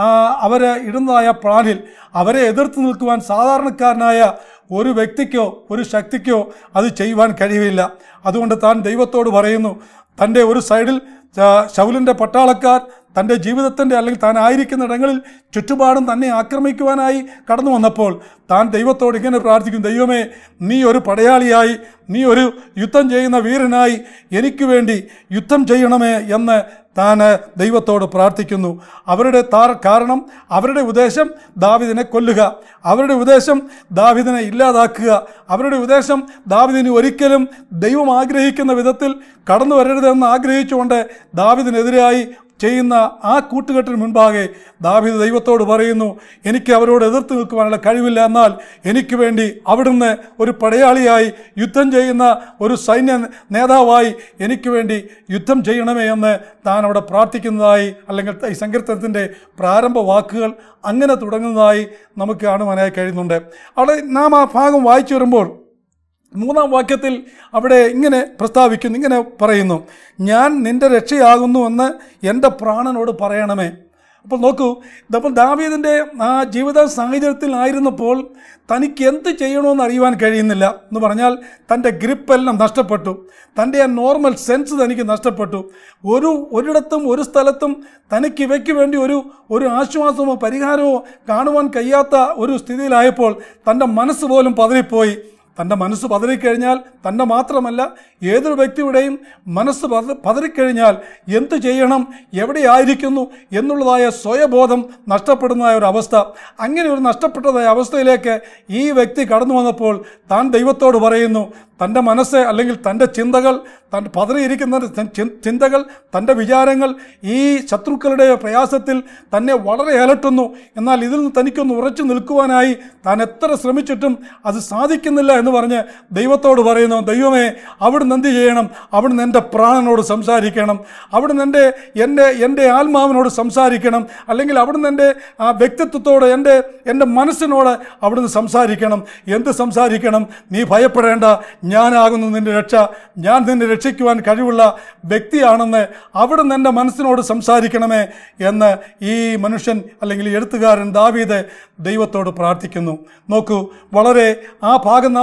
അവർ ഇടുന്നതായ പ്ലാനിൽ അവരെ എതിർത്ത് നിൽക്കുവാൻ സാധാരണക്കാരനായ ഒരു വ്യക്തിക്കോ ഒരു ശക്തിക്കോ അത് ചെയ്യുവാൻ കഴിയില്ല അതുകൊണ്ട് താൻ ദൈവത്തോട് പറയുന്നു തൻ്റെ ഒരു സൈഡിൽ ച- ശൗലിൻ്റെ പട്ടാളക്കാർ തൻ്റെ ജീവിതത്തിൻ്റെ അല്ലെങ്കിൽ താൻ ആയിരിക്കുന്ന ഇടങ്ങളിൽ ചുറ്റുപാടും തന്നെ ആക്രമിക്കുവാനായി കടന്നു വന്നപ്പോൾ താൻ ദൈവത്തോട് ഇങ്ങനെ പ്രാർത്ഥിക്കും ദൈവമേ നീ ഒരു പടയാളിയായി നീ ഒരു യുദ്ധം ചെയ്യുന്ന വീരനായി എനിക്ക് വേണ്ടി യുദ്ധം ചെയ്യണമേ എന്ന് താൻ ദൈവത്തോട് പ്രാർത്ഥിക്കുന്നു അവരുടെ താർ കാരണം അവരുടെ ഉദ്ദേശം ദാവിദിനെ കൊല്ലുക അവരുടെ ഉദ്ദേശം ദാവിദിനെ ഇല്ലാതാക്കുക അവരുടെ ഉദ്ദേശം ദാവിദിന് ഒരിക്കലും ദൈവം ആഗ്രഹിക്കുന്ന വിധത്തിൽ കടന്നു വരരുതെന്ന് ആഗ്രഹിച്ചുകൊണ്ട് ദാവിദിനെതിരായി ചെയ്യുന്ന ആ കൂട്ടുകെട്ടിന് മുൻപാകെ ദാവീദ് ദൈവത്തോട് പറയുന്നു എനിക്ക് അവരോട് എതിർത്ത് നിൽക്കുവാനുള്ള കഴിവില്ല എന്നാൽ എനിക്ക് വേണ്ടി അവിടുന്ന് ഒരു പടയാളിയായി യുദ്ധം ചെയ്യുന്ന ഒരു സൈന്യ നേതാവായി എനിക്ക് വേണ്ടി യുദ്ധം ചെയ്യണമേ എന്ന് താൻ അവിടെ പ്രാർത്ഥിക്കുന്നതായി അല്ലെങ്കിൽ ഈ സങ്കീർത്തനത്തിൻ്റെ പ്രാരംഭ വാക്കുകൾ അങ്ങനെ തുടങ്ങുന്നതായി നമുക്ക് കാണുവാനായി കഴിയുന്നുണ്ട് അവിടെ നാം ആ ഭാഗം വായിച്ചു വരുമ്പോൾ മൂന്നാം വാക്യത്തിൽ അവിടെ ഇങ്ങനെ പ്രസ്താവിക്കുന്നു ഇങ്ങനെ പറയുന്നു ഞാൻ നിന്റെ രക്ഷയാകുന്നു എന്ന് എൻ്റെ പ്രാണനോട് പറയണമേ അപ്പോൾ നോക്കൂ ഇതപ്പോൾ ദാവീദിൻ്റെ ആ ജീവിത സാഹചര്യത്തിലായിരുന്നപ്പോൾ തനിക്ക് എന്ത് ചെയ്യണമെന്ന് അറിയുവാൻ കഴിയുന്നില്ല എന്ന് പറഞ്ഞാൽ തൻ്റെ ഗ്രിപ്പെല്ലാം നഷ്ടപ്പെട്ടു തൻ്റെ ആ നോർമൽ സെൻസ് തനിക്ക് നഷ്ടപ്പെട്ടു ഒരു ഒരിടത്തും ഒരു സ്ഥലത്തും തനിക്ക് ഇവയ്ക്ക് വേണ്ടി ഒരു ഒരു ആശ്വാസമോ പരിഹാരമോ കാണുവാൻ കഴിയാത്ത ഒരു സ്ഥിതിയിലായപ്പോൾ തൻ്റെ മനസ്സ് പോലും പതറിപ്പോയി തൻ്റെ മനസ്സ് പതറിക്കഴിഞ്ഞാൽ തൻ്റെ മാത്രമല്ല ഏതൊരു വ്യക്തിയുടെയും മനസ്സ് പത പതറിക്കഴിഞ്ഞാൽ എന്തു ചെയ്യണം എവിടെയായിരിക്കുന്നു എന്നുള്ളതായ സ്വയബോധം നഷ്ടപ്പെടുന്നതായ ഒരു അവസ്ഥ അങ്ങനെ ഒരു നഷ്ടപ്പെട്ടതായ അവസ്ഥയിലേക്ക് ഈ വ്യക്തി കടന്നു വന്നപ്പോൾ താൻ ദൈവത്തോട് പറയുന്നു തൻ്റെ മനസ്സ് അല്ലെങ്കിൽ തൻ്റെ ചിന്തകൾ തൻ പതറിയിരിക്കുന്ന ചി- ചിന്തകൾ തൻ്റെ വിചാരങ്ങൾ ഈ ശത്രുക്കളുടെ പ്രയാസത്തിൽ തന്നെ വളരെ അലട്ടുന്നു എന്നാൽ ഇതിൽ നിന്ന് തനിക്കൊന്ന് ഉറച്ചു നിൽക്കുവാനായി താൻ എത്ര ശ്രമിച്ചിട്ടും അത് സാധിക്കുന്നില്ല എന്ന് പറഞ്ഞ് ദൈവത്തോട് പറയുന്നു ദൈവമേ അവിടുന്ന് എന്ത് ചെയ്യണം അവിടുന്ന് എൻ്റെ പ്രാണനോട് സംസാരിക്കണം അവിടുന്ന് എൻ്റെ എൻ്റെ എൻ്റെ ആത്മാവിനോട് സംസാരിക്കണം അല്ലെങ്കിൽ അവിടുന്ന് എൻ്റെ ആ വ്യക്തിത്വത്തോട് എൻ്റെ എൻ്റെ മനസ്സിനോട് അവിടുന്ന് സംസാരിക്കണം എന്ത് സംസാരിക്കണം നീ ഭയപ്പെടേണ്ട ഞാനാകുന്നു നിന്റെ രക്ഷ ഞാൻ നിന്നെ രക്ഷിക്കുവാൻ കഴിവുള്ള വ്യക്തിയാണെന്ന് അവിടുന്ന് എൻ്റെ മനസ്സിനോട് സംസാരിക്കണമേ എന്ന് ഈ മനുഷ്യൻ അല്ലെങ്കിൽ ഈ എഴുത്തുകാരൻ ദാവീദ് ദൈവത്തോട് പ്രാർത്ഥിക്കുന്നു നോക്കൂ വളരെ ആ ഭാഗം നാം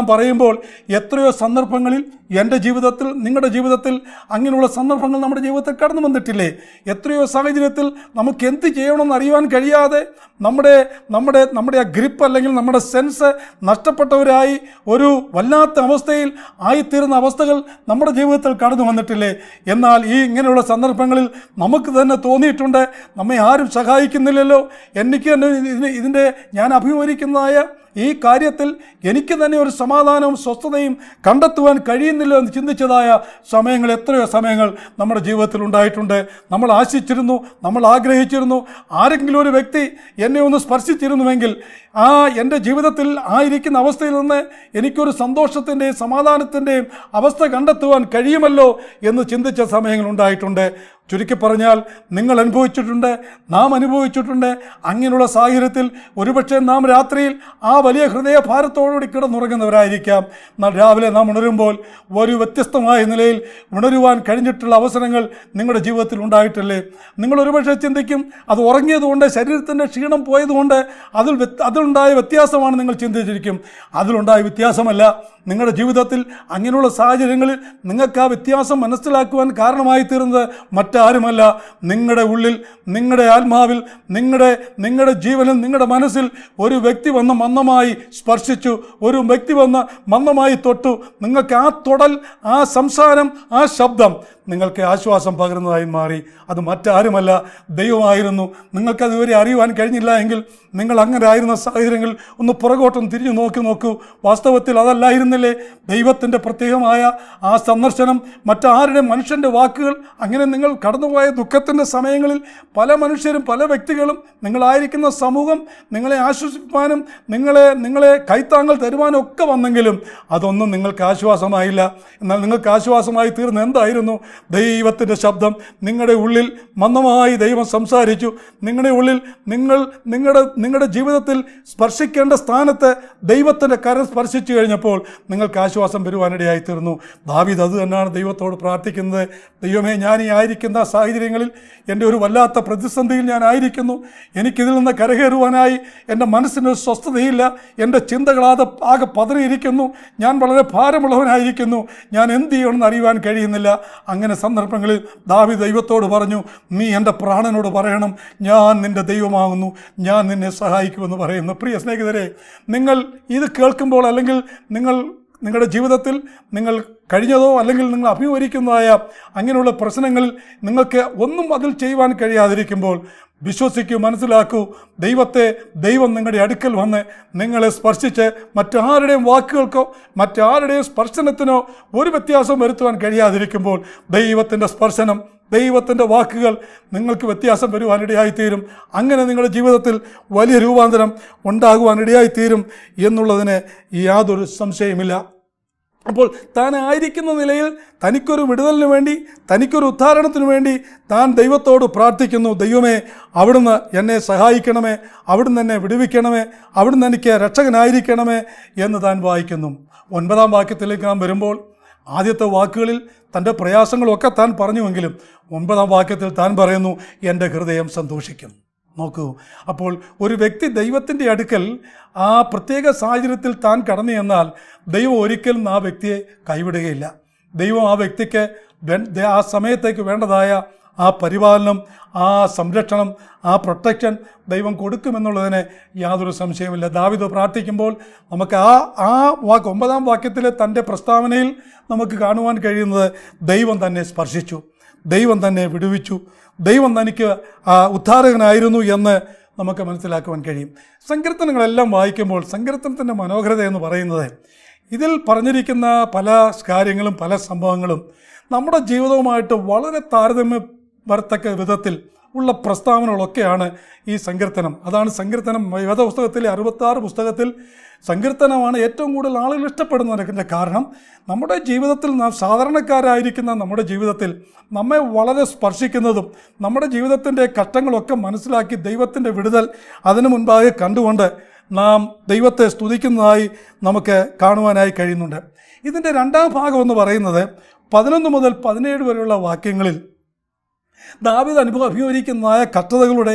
പറയുമ്പോൾ എത്രയോ സന്ദർഭങ്ങളിൽ എൻ്റെ ജീവിതത്തിൽ നിങ്ങളുടെ ജീവിതത്തിൽ അങ്ങനെയുള്ള സന്ദർഭങ്ങൾ നമ്മുടെ ജീവിതത്തിൽ കടന്നു വന്നിട്ടില്ലേ എത്രയോ സാഹചര്യത്തിൽ നമുക്ക് എന്ത് ചെയ്യണമെന്ന് അറിയുവാൻ കഴിയാതെ നമ്മുടെ നമ്മുടെ നമ്മുടെ ആ ഗ്രിപ്പ് അല്ലെങ്കിൽ നമ്മുടെ സെൻസ് നഷ്ടപ്പെട്ടവരായി ഒരു വല്ലാത്ത അവസ്ഥയിൽ ആയിത്തീരുന്ന അവസ്ഥകൾ നമ്മുടെ ജീവിതത്തിൽ കടന്നു വന്നിട്ടില്ലേ എന്നാൽ ഈ ഇങ്ങനെയുള്ള സന്ദർഭങ്ങളിൽ നമുക്ക് തന്നെ തോന്നിയിട്ടുണ്ട് നമ്മെ ആരും സഹായിക്കുന്നില്ലല്ലോ എനിക്ക് തന്നെ ഇതിന് ഇതിൻ്റെ ഞാൻ അഭിമുഖീകരിക്കുന്നതായ ഈ കാര്യത്തിൽ എനിക്ക് തന്നെ ഒരു സമാധാനവും സ്വസ്ഥതയും കണ്ടെത്തുവാൻ കഴിയുന്നില്ല എന്ന് ചിന്തിച്ചതായ സമയങ്ങൾ എത്രയോ സമയങ്ങൾ നമ്മുടെ ജീവിതത്തിൽ ഉണ്ടായിട്ടുണ്ട് നമ്മൾ ആശിച്ചിരുന്നു നമ്മൾ ആഗ്രഹിച്ചിരുന്നു ആരെങ്കിലും ഒരു വ്യക്തി എന്നെ ഒന്ന് സ്പർശിച്ചിരുന്നുവെങ്കിൽ ആ എൻ്റെ ജീവിതത്തിൽ ആയിരിക്കുന്ന അവസ്ഥയിൽ നിന്ന് എനിക്കൊരു സന്തോഷത്തിൻ്റെയും സമാധാനത്തിൻ്റെയും അവസ്ഥ കണ്ടെത്തുവാൻ കഴിയുമല്ലോ എന്ന് ചിന്തിച്ച സമയങ്ങൾ ഉണ്ടായിട്ടുണ്ട് ചുരുക്കി പറഞ്ഞാൽ നിങ്ങൾ അനുഭവിച്ചിട്ടുണ്ട് നാം അനുഭവിച്ചിട്ടുണ്ട് അങ്ങനെയുള്ള സാഹചര്യത്തിൽ ഒരുപക്ഷെ നാം രാത്രിയിൽ ആ വലിയ ഹൃദയഭാരത്തോടുകൂടി കിടന്നുറങ്ങുന്നവരായിരിക്കാം എന്നാൽ രാവിലെ നാം ഉണരുമ്പോൾ ഒരു വ്യത്യസ്തമായ നിലയിൽ ഉണരുവാൻ കഴിഞ്ഞിട്ടുള്ള അവസരങ്ങൾ നിങ്ങളുടെ ജീവിതത്തിൽ ഉണ്ടായിട്ടില്ലേ നിങ്ങൾ ഒരുപക്ഷെ ചിന്തിക്കും അത് ഉറങ്ങിയതുകൊണ്ട് ശരീരത്തിൻ്റെ ക്ഷീണം പോയതുകൊണ്ട് അതിൽ വ്യത്- അതിലുണ്ടായ വ്യത്യാസമാണ് നിങ്ങൾ ചിന്തിച്ചിരിക്കും അതിലുണ്ടായ വ്യത്യാസമല്ല നിങ്ങളുടെ ജീവിതത്തിൽ അങ്ങനെയുള്ള സാഹചര്യങ്ങളിൽ നിങ്ങൾക്ക് ആ വ്യത്യാസം മനസ്സിലാക്കുവാൻ കാരണമായി തീർന്നത് മറ്റാരുമല്ല നിങ്ങളുടെ ഉള്ളിൽ നിങ്ങളുടെ ആത്മാവിൽ നിങ്ങളുടെ നിങ്ങളുടെ ജീവനിൽ നിങ്ങളുടെ മനസ്സിൽ ഒരു വ്യക്തി വന്ന് മന്ദമായി സ്പർശിച്ചു ഒരു വ്യക്തി വന്ന് മന്ദമായി തൊട്ടു നിങ്ങൾക്ക് ആ തൊടൽ ആ സംസാരം ആ ശബ്ദം നിങ്ങൾക്ക് ആശ്വാസം പകരുന്നതായി മാറി അത് മറ്റാരുമല്ല ദൈവമായിരുന്നു നിങ്ങൾക്കത് ഇതുവരെ അറിയുവാൻ കഴിഞ്ഞില്ല എങ്കിൽ നിങ്ങൾ അങ്ങനെ ആയിരുന്ന സാഹചര്യങ്ങൾ ഒന്ന് പുറകോട്ടൊന്ന് തിരിഞ്ഞു നോക്കി നോക്കൂ വാസ്തവത്തിൽ അതല്ലായിരുന്നില്ലേ ദൈവത്തിൻ്റെ പ്രത്യേകമായ ആ സന്ദർശനം മറ്റാരുടെ മനുഷ്യൻ്റെ വാക്കുകൾ അങ്ങനെ നിങ്ങൾ കടന്നുപോയ ദുഃഖത്തിൻ്റെ സമയങ്ങളിൽ പല മനുഷ്യരും പല വ്യക്തികളും നിങ്ങളായിരിക്കുന്ന സമൂഹം നിങ്ങളെ ആശ്വസിപ്പാനും നിങ്ങളെ നിങ്ങളെ കൈത്താങ്ങൾ തരുവാനും ഒക്കെ വന്നെങ്കിലും അതൊന്നും നിങ്ങൾക്ക് ആശ്വാസമായില്ല എന്നാൽ നിങ്ങൾക്ക് ആശ്വാസമായി തീർന്ന എന്തായിരുന്നു ദൈവത്തിൻ്റെ ശബ്ദം നിങ്ങളുടെ ഉള്ളിൽ മന്ദമായി ദൈവം സംസാരിച്ചു നിങ്ങളുടെ ഉള്ളിൽ നിങ്ങൾ നിങ്ങളുടെ നിങ്ങളുടെ ജീവിതത്തിൽ സ്പർശിക്കേണ്ട സ്ഥാനത്ത് ദൈവത്തിൻ്റെ കരം സ്പർശിച്ചു കഴിഞ്ഞപ്പോൾ നിങ്ങൾക്ക് ആശ്വാസം വരുവാനിടയായി തീർന്നു ദാവീദ് അത് തന്നെയാണ് ദൈവത്തോട് പ്രാർത്ഥിക്കുന്നത് ദൈവമേ ഞാൻ ഈ ആയിരിക്കുന്ന സാഹചര്യങ്ങളിൽ എൻ്റെ ഒരു വല്ലാത്ത പ്രതിസന്ധിയിൽ ഞാൻ ആയിരിക്കുന്നു എനിക്കിതിൽ നിന്ന് കരകയറുവാനായി എൻ്റെ മനസ്സിനൊരു സ്വസ്ഥതയില്ല എൻ്റെ ചിന്തകളാതെ ആകെ പതറിയിരിക്കുന്നു ഞാൻ വളരെ ഭാരമുള്ളവനായിരിക്കുന്നു ഞാൻ എന്ത് ചെയ്യണമെന്ന് അറിയുവാൻ കഴിയുന്നില്ല അങ്ങനെ സന്ദർഭങ്ങളിൽ ദാവി ദൈവത്തോട് പറഞ്ഞു നീ എൻ്റെ പ്രാണനോട് പറയണം ഞാൻ നിൻ്റെ ദൈവമാകുന്നു ഞാൻ നിന്നെ സഹായിക്കുമെന്ന് പറയുന്നു പ്രിയ സ്നേഹിതരെ നിങ്ങൾ ഇത് കേൾക്കുമ്പോൾ അല്ലെങ്കിൽ നിങ്ങൾ നിങ്ങളുടെ ജീവിതത്തിൽ നിങ്ങൾ കഴിഞ്ഞതോ അല്ലെങ്കിൽ നിങ്ങൾ അഭിമുഖീകരിക്കുന്നതായ അങ്ങനെയുള്ള പ്രശ്നങ്ങളിൽ നിങ്ങൾക്ക് ഒന്നും അതിൽ ചെയ്യുവാൻ കഴിയാതിരിക്കുമ്പോൾ വിശ്വസിക്കൂ മനസ്സിലാക്കൂ ദൈവത്തെ ദൈവം നിങ്ങളുടെ അടുക്കൽ വന്ന് നിങ്ങളെ സ്പർശിച്ച് മറ്റാരുടെയും വാക്കുകൾക്കോ മറ്റാരുടെയും സ്പർശനത്തിനോ ഒരു വ്യത്യാസം വരുത്തുവാൻ കഴിയാതിരിക്കുമ്പോൾ ദൈവത്തിൻ്റെ സ്പർശനം ദൈവത്തിൻ്റെ വാക്കുകൾ നിങ്ങൾക്ക് വ്യത്യാസം വരുവാനിടയായിത്തീരും അങ്ങനെ നിങ്ങളുടെ ജീവിതത്തിൽ വലിയ രൂപാന്തരം ഉണ്ടാകുവാനിടയായിത്തീരും എന്നുള്ളതിന് യാതൊരു സംശയമില്ല അപ്പോൾ താൻ ആയിരിക്കുന്ന നിലയിൽ തനിക്കൊരു വിടുതലിന് വേണ്ടി തനിക്കൊരു ഉദ്ധാരണത്തിന് വേണ്ടി താൻ ദൈവത്തോട് പ്രാർത്ഥിക്കുന്നു ദൈവമേ അവിടുന്ന് എന്നെ സഹായിക്കണമേ അവിടുന്ന് എന്നെ വിടുവിക്കണമേ അവിടുന്ന് എനിക്ക് രക്ഷകനായിരിക്കണമേ എന്ന് താൻ വായിക്കുന്നു ഒൻപതാം വാക്യത്തിലേക്ക് നാം വരുമ്പോൾ ആദ്യത്തെ വാക്കുകളിൽ തൻ്റെ പ്രയാസങ്ങളൊക്കെ താൻ പറഞ്ഞുവെങ്കിലും ഒൻപതാം വാക്യത്തിൽ താൻ പറയുന്നു എൻ്റെ ഹൃദയം സന്തോഷിക്കുന്നു നോക്കൂ അപ്പോൾ ഒരു വ്യക്തി ദൈവത്തിൻ്റെ അടുക്കൽ ആ പ്രത്യേക സാഹചര്യത്തിൽ താൻ കടന്നു ചെന്നാൽ ദൈവം ഒരിക്കലും ആ വ്യക്തിയെ കൈവിടുകയില്ല ദൈവം ആ വ്യക്തിക്ക് വേ- ദേ- ആ സമയത്തേക്ക് വേണ്ടതായ ആ പരിപാലനം ആ സംരക്ഷണം ആ പ്രൊട്ടക്ഷൻ ദൈവം കൊടുക്കുമെന്നുള്ളതിന് യാതൊരു സംശയമില്ല ദാവിദ് പ്രാർത്ഥിക്കുമ്പോൾ നമുക്ക് ആ ആ വാക്ക് ഒമ്പതാം വാക്യത്തിലെ തൻ്റെ പ്രസ്താവനയിൽ നമുക്ക് കാണുവാൻ കഴിയുന്നത് ദൈവം തന്നെ സ്പർശിച്ചു ദൈവം തന്നെ വിടുവിച്ചു ദൈവം തനിക്ക് ആ, ഉദ്ധാരകനായിരുന്നു എന്ന് നമുക്ക് മനസ്സിലാക്കുവാൻ കഴിയും സങ്കീർത്തനങ്ങളെല്ലാം വായിക്കുമ്പോൾ സങ്കീർത്തനത്തിൻ്റെ മനോഹരത എന്ന് പറയുന്നത് ഇതിൽ പറഞ്ഞിരിക്കുന്ന പല കാര്യങ്ങളും പല സംഭവങ്ങളും നമ്മുടെ ജീവിതവുമായിട്ട് വളരെ താരതമ്യം വരത്തക്ക വിധത്തിൽ ഉള്ള പ്രസ്താവനകളൊക്കെയാണ് ഈ സങ്കീർത്തനം അതാണ് സങ്കീർത്തനം വേദപുസ്തകത്തിലെ അറുപത്താറ് പുസ്തകത്തിൽ സങ്കീർത്തനമാണ് ഏറ്റവും കൂടുതൽ ആളുകൾ ഇഷ്ടപ്പെടുന്നതിൻ്റെ കാരണം നമ്മുടെ ജീവിതത്തിൽ നാം സാധാരണക്കാരായിരിക്കുന്ന നമ്മുടെ ജീവിതത്തിൽ നമ്മെ വളരെ സ്പർശിക്കുന്നതും നമ്മുടെ ജീവിതത്തിൻ്റെ കഷ്ടങ്ങളൊക്കെ മനസ്സിലാക്കി ദൈവത്തിൻ്റെ വിടുതൽ അതിനു മുൻപാകെ കണ്ടുകൊണ്ട് നാം ദൈവത്തെ സ്തുതിക്കുന്നതായി നമുക്ക് കാണുവാനായി കഴിയുന്നുണ്ട് ഇതിൻ്റെ രണ്ടാം ഭാഗം എന്ന് പറയുന്നത് പതിനൊന്ന് മുതൽ പതിനേഴ് വരെയുള്ള വാക്യങ്ങളിൽ ദാവിദ് അനുഭവം അഭിമുഖീകരിക്കുന്നതായ കഷ്ടതകളുടെ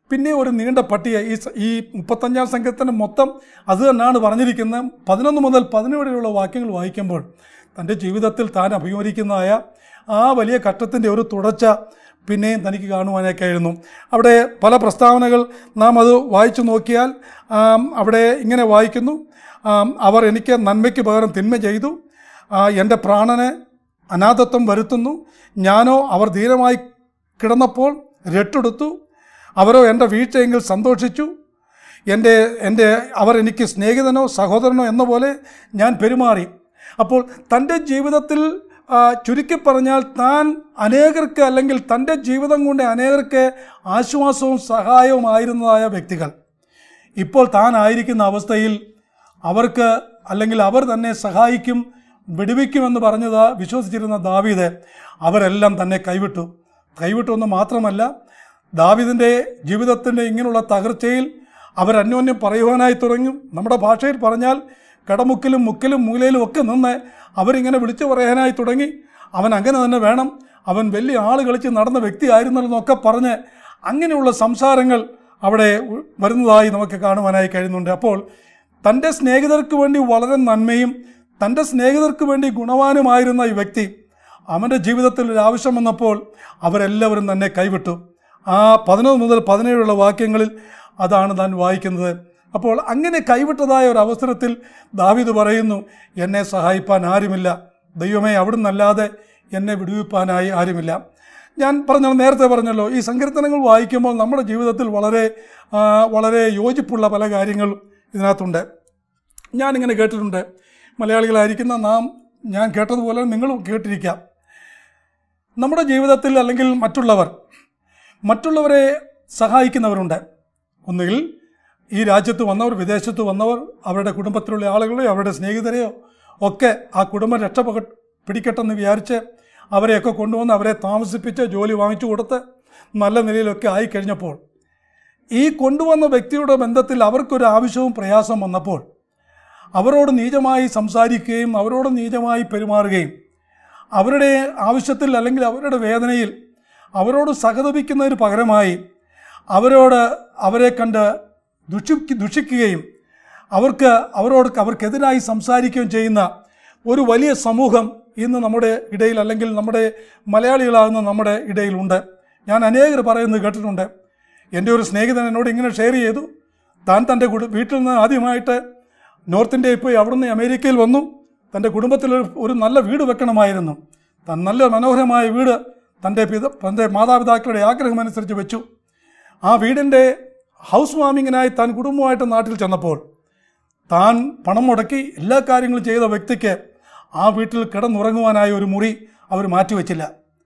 പിന്നെ ഒരു നീണ്ട പട്ടിക ഈ സ- ഈ മുപ്പത്തഞ്ചാം സംഘത്തിന് മൊത്തം അത് തന്നെയാണ് പറഞ്ഞിരിക്കുന്നത് പതിനൊന്ന് മുതൽ പതിനേഴ് വരെയുള്ള വാക്യങ്ങൾ വായിക്കുമ്പോൾ തൻ്റെ ജീവിതത്തിൽ താൻ അഭിമുഖീകരിക്കുന്നതായ ആ വലിയ ഘട്ടത്തിൻ്റെ ഒരു തുടർച്ച പിന്നെയും തനിക്ക് കാണുവാനായി കഴിയുന്നു അവിടെ പല പ്രസ്താവനകൾ നാം അത് വായിച്ചു നോക്കിയാൽ ആം, അവിടെ ഇങ്ങനെ വായിക്കുന്നു ആം, അവർ എനിക്ക് നന്മയ്ക്ക് പകരം തിന്മ ചെയ്തു ആ, എൻ്റെ പ്രാണന് അനാഥത്വം വരുത്തുന്നു ഞാനോ അവർ ധീരമായി കിടന്നപ്പോൾ രട്ടെടുത്തു അവരോ എൻ്റെ വീഴ്ചയെങ്കിൽ സന്തോഷിച്ചു എൻ്റെ എൻ്റെ അവർ എനിക്ക് സ്നേഹിതനോ സഹോദരനോ എന്ന പോലെ ഞാൻ പെരുമാറി അപ്പോൾ തൻ്റെ ജീവിതത്തിൽ ആ, ചുരുക്കി പറഞ്ഞാൽ താൻ അനേകർക്ക് അല്ലെങ്കിൽ തൻ്റെ ജീവിതം കൊണ്ട് അനേകർക്ക് ആശ്വാസവും സഹായവുമായിരുന്നതായ വ്യക്തികൾ ഇപ്പോൾ താൻ ആയിരിക്കുന്ന അവസ്ഥയിൽ അവർക്ക് അല്ലെങ്കിൽ അവർ തന്നെ സഹായിക്കും വെടിവെക്കുമെന്ന് പറഞ്ഞത് വിശ്വസിച്ചിരുന്ന ദാവീദ് അവരെല്ലാം തന്നെ കൈവിട്ടു കൈവിട്ടു എന്ന് മാത്രമല്ല ദാവീദിൻ്റെ ജീവിതത്തിൻ്റെ ഇങ്ങനെയുള്ള തകർച്ചയിൽ അവരന്യോന്യം പറയുവാനായി തുടങ്ങി നമ്മുടെ ഭാഷയിൽ പറഞ്ഞാൽ കടമുക്കിലും മുക്കിലും മൂലയിലും ഒക്കെ നിന്ന് അവരിങ്ങനെ വിളിച്ചു പറയാനായി തുടങ്ങി അവൻ അങ്ങനെ തന്നെ വേണം അവൻ വലിയ ആൾ കളിച്ച് നടന്ന വ്യക്തിയായിരുന്നല്ലെന്നൊക്കെ പറഞ്ഞ് അങ്ങനെയുള്ള സംസാരങ്ങൾ അവിടെ ഉ- വരുന്നതായി നമുക്ക് കാണുവാനായി കഴിയുന്നുണ്ട് അപ്പോൾ തൻ്റെ സ്നേഹിതർക്ക് വേണ്ടി വളരെ നന്മയും തൻ്റെ സ്നേഹിതർക്ക് വേണ്ടി ഗുണവാനുമായിരുന്ന ഈ വ്യക്തി അവൻ്റെ ജീവിതത്തിൽ ഒരു ആവശ്യം വന്നപ്പോൾ അവരെല്ലാവരും തന്നെ കൈവിട്ടു ആ പതിനൊന്ന് മുതൽ പതിനേഴുള്ള വാക്യങ്ങളിൽ അതാണ് താൻ വായിക്കുന്നത് അപ്പോൾ അങ്ങനെ കൈവിട്ടതായ ഒരു അവസരത്തിൽ ദാവീദ് പറയുന്നു എന്നെ സഹായിപ്പാൻ ആരുമില്ല ദൈവമേ അവിടുന്നല്ലാതെ എന്നെ വിടുവിപ്പാനായി ആരുമില്ല ഞാൻ പറഞ്ഞ നേരത്തെ പറഞ്ഞല്ലോ ഈ സങ്കീർത്തനങ്ങൾ വായിക്കുമ്പോൾ നമ്മുടെ ജീവിതത്തിൽ വളരെ ആ, വളരെ യോജിപ്പുള്ള പല കാര്യങ്ങളും ഇതിനകത്തുണ്ട് ഞാനിങ്ങനെ കേട്ടിട്ടുണ്ട് മലയാളികളായിരിക്കുന്ന നാം ഞാൻ കേട്ടതുപോലെ നിങ്ങളും കേട്ടിരിക്കാം നമ്മുടെ ജീവിതത്തിൽ അല്ലെങ്കിൽ മറ്റുള്ളവർ മറ്റുള്ളവരെ സഹായിക്കുന്നവരുണ്ട് ഒന്നുകിൽ ഈ രാജ്യത്ത് വന്നവർ വിദേശത്ത് വന്നവർ അവരുടെ കുടുംബത്തിലുള്ള ആളുകളെയോ അവരുടെ സ്നേഹിതരെയോ ഒക്കെ ആ കുടുംബം രക്ഷപെ പിടിക്കട്ടെന്ന് വിചാരിച്ച് അവരെയൊക്കെ കൊണ്ടുവന്ന് അവരെ താമസിപ്പിച്ച് ജോലി വാങ്ങിച്ചു കൊടുത്ത് നല്ല നിലയിലൊക്കെ ആയിക്കഴിഞ്ഞപ്പോൾ ഈ കൊണ്ടുവന്ന വ്യക്തിയുടെ ബന്ധത്തിൽ അവർക്കൊരു ആവശ്യവും പ്രയാസം വന്നപ്പോൾ അവരോട് നീചമായി സംസാരിക്കുകയും അവരോട് നീചമായി പെരുമാറുകയും അവരുടെ ആവശ്യത്തിൽ അല്ലെങ്കിൽ അവരുടെ വേദനയിൽ അവരോട് സഹതപിക്കുന്നതിന് പകരമായി അവരോട് അവരെ കണ്ട് ദുഷിക്ക് ദുഷിക്കുകയും അവർക്ക് അവരോട് അവർക്കെതിരായി സംസാരിക്കുകയും ചെയ്യുന്ന ഒരു വലിയ സമൂഹം ഇന്ന് നമ്മുടെ ഇടയിൽ അല്ലെങ്കിൽ നമ്മുടെ മലയാളികളാകുന്ന നമ്മുടെ ഇടയിലുണ്ട് ഞാൻ അനേകർ പറയുന്നത് കേട്ടിട്ടുണ്ട് എൻ്റെ ഒരു സ്നേഹിതൻ എന്നോട് ഇങ്ങനെ ഷെയർ ചെയ്തു താൻ തൻ്റെ കുടു വീട്ടിൽ നിന്ന് ആദ്യമായിട്ട് നോർത്ത് ഇന്ത്യയിൽ പോയി അവിടുന്ന് അമേരിക്കയിൽ വന്നു തൻ്റെ കുടുംബത്തിൽ ഒരു- ഒരു നല്ല വീട് വെക്കണമായിരുന്നു താൻ നല്ല മനോഹരമായ വീട് തൻ്റെ പിത തൻ്റെ മാതാപിതാക്കളുടെ ആഗ്രഹമനുസരിച്ച് വെച്ചു ആ വീടിൻ്റെ ഹൗസ് വാമിങ്ങിനായി താൻ കുടുംബമായിട്ട് നാട്ടിൽ ചെന്നപ്പോൾ താൻ പണം മുടക്കി എല്ലാ കാര്യങ്ങളും ചെയ്ത വ്യക്തിക്ക് ആ വീട്ടിൽ കിടന്നുറങ്ങുവാനായ ഒരു മുറി അവർ മാറ്റിവെച്ചില്ല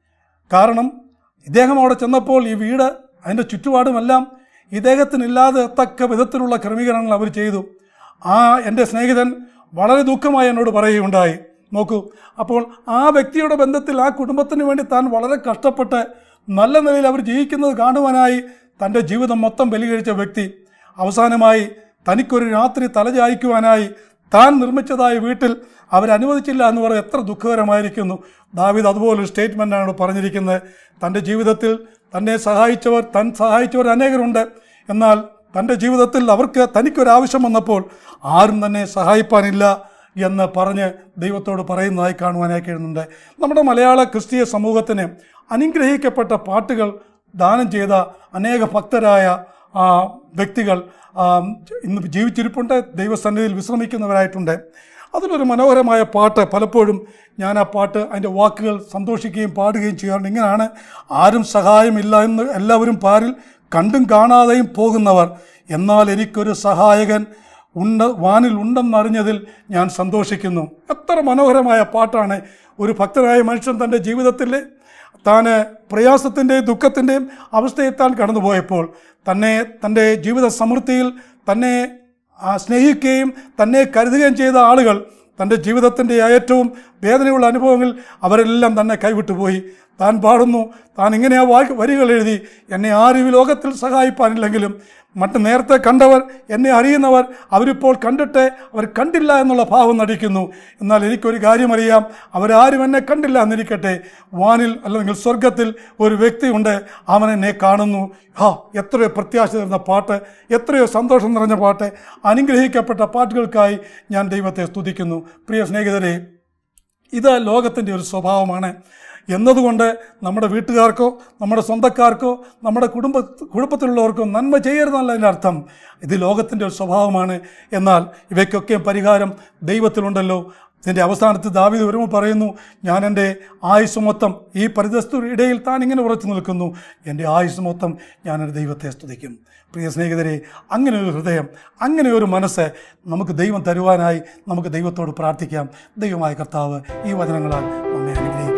കാരണം ഇദ്ദേഹം അവിടെ ചെന്നപ്പോൾ ഈ വീട് അതിൻ്റെ ചുറ്റുപാടുമെല്ലാം ഇദ്ദേഹത്തിനില്ലാതെ തക്ക വിധത്തിലുള്ള ക്രമീകരണങ്ങൾ അവർ ചെയ്തു ആ എൻ്റെ സ്നേഹിതൻ വളരെ ദുഃഖമായി എന്നോട് പറയുകയുണ്ടായി നോക്കൂ അപ്പോൾ ആ വ്യക്തിയുടെ ബന്ധത്തിൽ ആ കുടുംബത്തിന് വേണ്ടി താൻ വളരെ കഷ്ടപ്പെട്ട് നല്ല നിലയിൽ അവർ ജീവിക്കുന്നത് കാണുവാനായി തൻ്റെ ജീവിതം മൊത്തം ബലികഴിച്ച വ്യക്തി അവസാനമായി തനിക്കൊരു രാത്രി തലചായ്ക്കുവാനായി താൻ നിർമ്മിച്ചതായ വീട്ടിൽ അവരനുവദിച്ചില്ല എന്ന് പറയുന്നത് എത്ര ദുഃഖകരമായിരിക്കുന്നു ദാവിദ് അതുപോലൊരു സ്റ്റേറ്റ്മെൻറ്റാണ് പറഞ്ഞിരിക്കുന്നത് തൻ്റെ ജീവിതത്തിൽ തന്നെ സഹായിച്ചവർ താൻ സഹായിച്ചവർ അനേകരുണ്ട് എന്നാൽ തൻ്റെ ജീവിതത്തിൽ അവർക്ക് തനിക്കൊരാവശ്യം വന്നപ്പോൾ ആരും തന്നെ സഹായിപ്പാനില്ല എന്ന് പറഞ്ഞ് ദൈവത്തോട് പറയുന്നതായി കാണുവാനായി കഴിയുന്നുണ്ട് നമ്മുടെ മലയാള ക്രിസ്തീയ സമൂഹത്തിന് അനുഗ്രഹിക്കപ്പെട്ട പാട്ടുകൾ ദാനം ചെയ്ത അനേക ഭക്തരായ ആ, വ്യക്തികൾ ആ, ഇന്ന് ജീവിച്ചിരിപ്പുണ്ട് ദൈവസന്നിധിയിൽ വിശ്രമിക്കുന്നവരായിട്ടുണ്ട് അതിലൊരു മനോഹരമായ പാട്ട് പലപ്പോഴും ഞാൻ ആ പാട്ട് അതിൻ്റെ വാക്കുകൾ സന്തോഷിക്കുകയും പാടുകയും ചെയ്യാറുണ്ട് ഇങ്ങനെയാണ് ആരും സഹായമില്ല എന്ന് എല്ലാവരും പാരിൽ കണ്ടും കാണാതെയും പോകുന്നവർ എന്നാൽ എനിക്കൊരു സഹായകൻ ഉണ്ട് വാനിൽ ഉണ്ടെന്നറിഞ്ഞതിൽ ഞാൻ സന്തോഷിക്കുന്നു എത്ര മനോഹരമായ പാട്ടാണ് ഒരു ഭക്തനായ മനുഷ്യൻ തൻ്റെ ജീവിതത്തിൽ താൻ പ്രയാസത്തിൻ്റെയും ദുഃഖത്തിൻ്റെയും അവസ്ഥയിൽ താൻ കടന്നുപോയപ്പോൾ തന്നെ തൻ്റെ ജീവിത സമൃദ്ധിയിൽ തന്നെ ആ, സ്നേഹിക്കുകയും തന്നെ കരുതുകയും ചെയ്ത ആളുകൾ തൻ്റെ ജീവിതത്തിൻ്റെ ഏറ്റവും വേദനയുള്ള അനുഭവങ്ങൾ അവരെല്ലാം തന്നെ കൈവിട്ടു പോയി താൻ പാടുന്നു താൻ ഇങ്ങനെ ആ വാക്ക് വരികൾ എഴുതി എന്നെ ആരും ഈ ലോകത്തിൽ സഹായിപ്പാനില്ലെങ്കിലും മറ്റ് നേരത്തെ കണ്ടവർ എന്നെ അറിയുന്നവർ അവരിപ്പോൾ കണ്ടിട്ട് അവർ കണ്ടില്ല എന്നുള്ള ഭാവം നടിക്കുന്നു എന്നാൽ എനിക്കൊരു കാര്യമറിയാം അവരാരും എന്നെ കണ്ടില്ല എന്നിരിക്കട്ടെ വാനിൽ അല്ലെങ്കിൽ സ്വർഗത്തിൽ ഒരു വ്യക്തിയുണ്ട് അവൻ എന്നെ കാണുന്നു ഹാ എത്രയോ പ്രത്യാശ നിറഞ്ഞ പാട്ട് എത്രയോ സന്തോഷം നിറഞ്ഞ പാട്ട് അനുഗ്രഹിക്കപ്പെട്ട പാട്ടുകൾക്കായി ഞാൻ ദൈവത്തെ സ്തുതിക്കുന്നു പ്രിയ സ്നേഹിതരെ ഇത് ലോകത്തിൻ്റെ ഒരു സ്വഭാവമാണ് എന്നതുകൊണ്ട് നമ്മുടെ വീട്ടുകാർക്കോ നമ്മുടെ സ്വന്തക്കാർക്കോ നമ്മുടെ കുടുംബ കുടുംബത്തിലുള്ളവർക്കോ നന്മ ചെയ്യരുതെന്നല്ല അതിൻ്റെ അർത്ഥം ഇത് ലോകത്തിൻ്റെ ഒരു സ്വഭാവമാണ് എന്നാൽ ഇവയ്ക്കൊക്കെ പരിഹാരം ദൈവത്തിലുണ്ടല്ലോ ഇതിൻ്റെ അവസാനത്ത് ദാവീദ് വരുമ്പോൾ പറയുന്നു ഞാൻ എൻ്റെ ആയുസ് മൊത്തം ഈ പരിതസ്ഥ ഇടയിൽ താൻ ഇങ്ങനെ ഉറച്ചു നിൽക്കുന്നു എൻ്റെ ആയുസ് മൊത്തം ഞാൻ എൻ്റെ ദൈവത്തെ സ്തുതിക്കും പ്രിയ സ്നേഹിതരെ അങ്ങനെ ഒരു ഹൃദയം അങ്ങനെ ഒരു മനസ്സ് നമുക്ക് ദൈവം തരുവാനായി നമുക്ക് ദൈവത്തോട് പ്രാർത്ഥിക്കാം ദൈവമായ കർത്താവ് ഈ വചനങ്ങളാൽ നമ്മെ അനുഗ്രഹിക്കും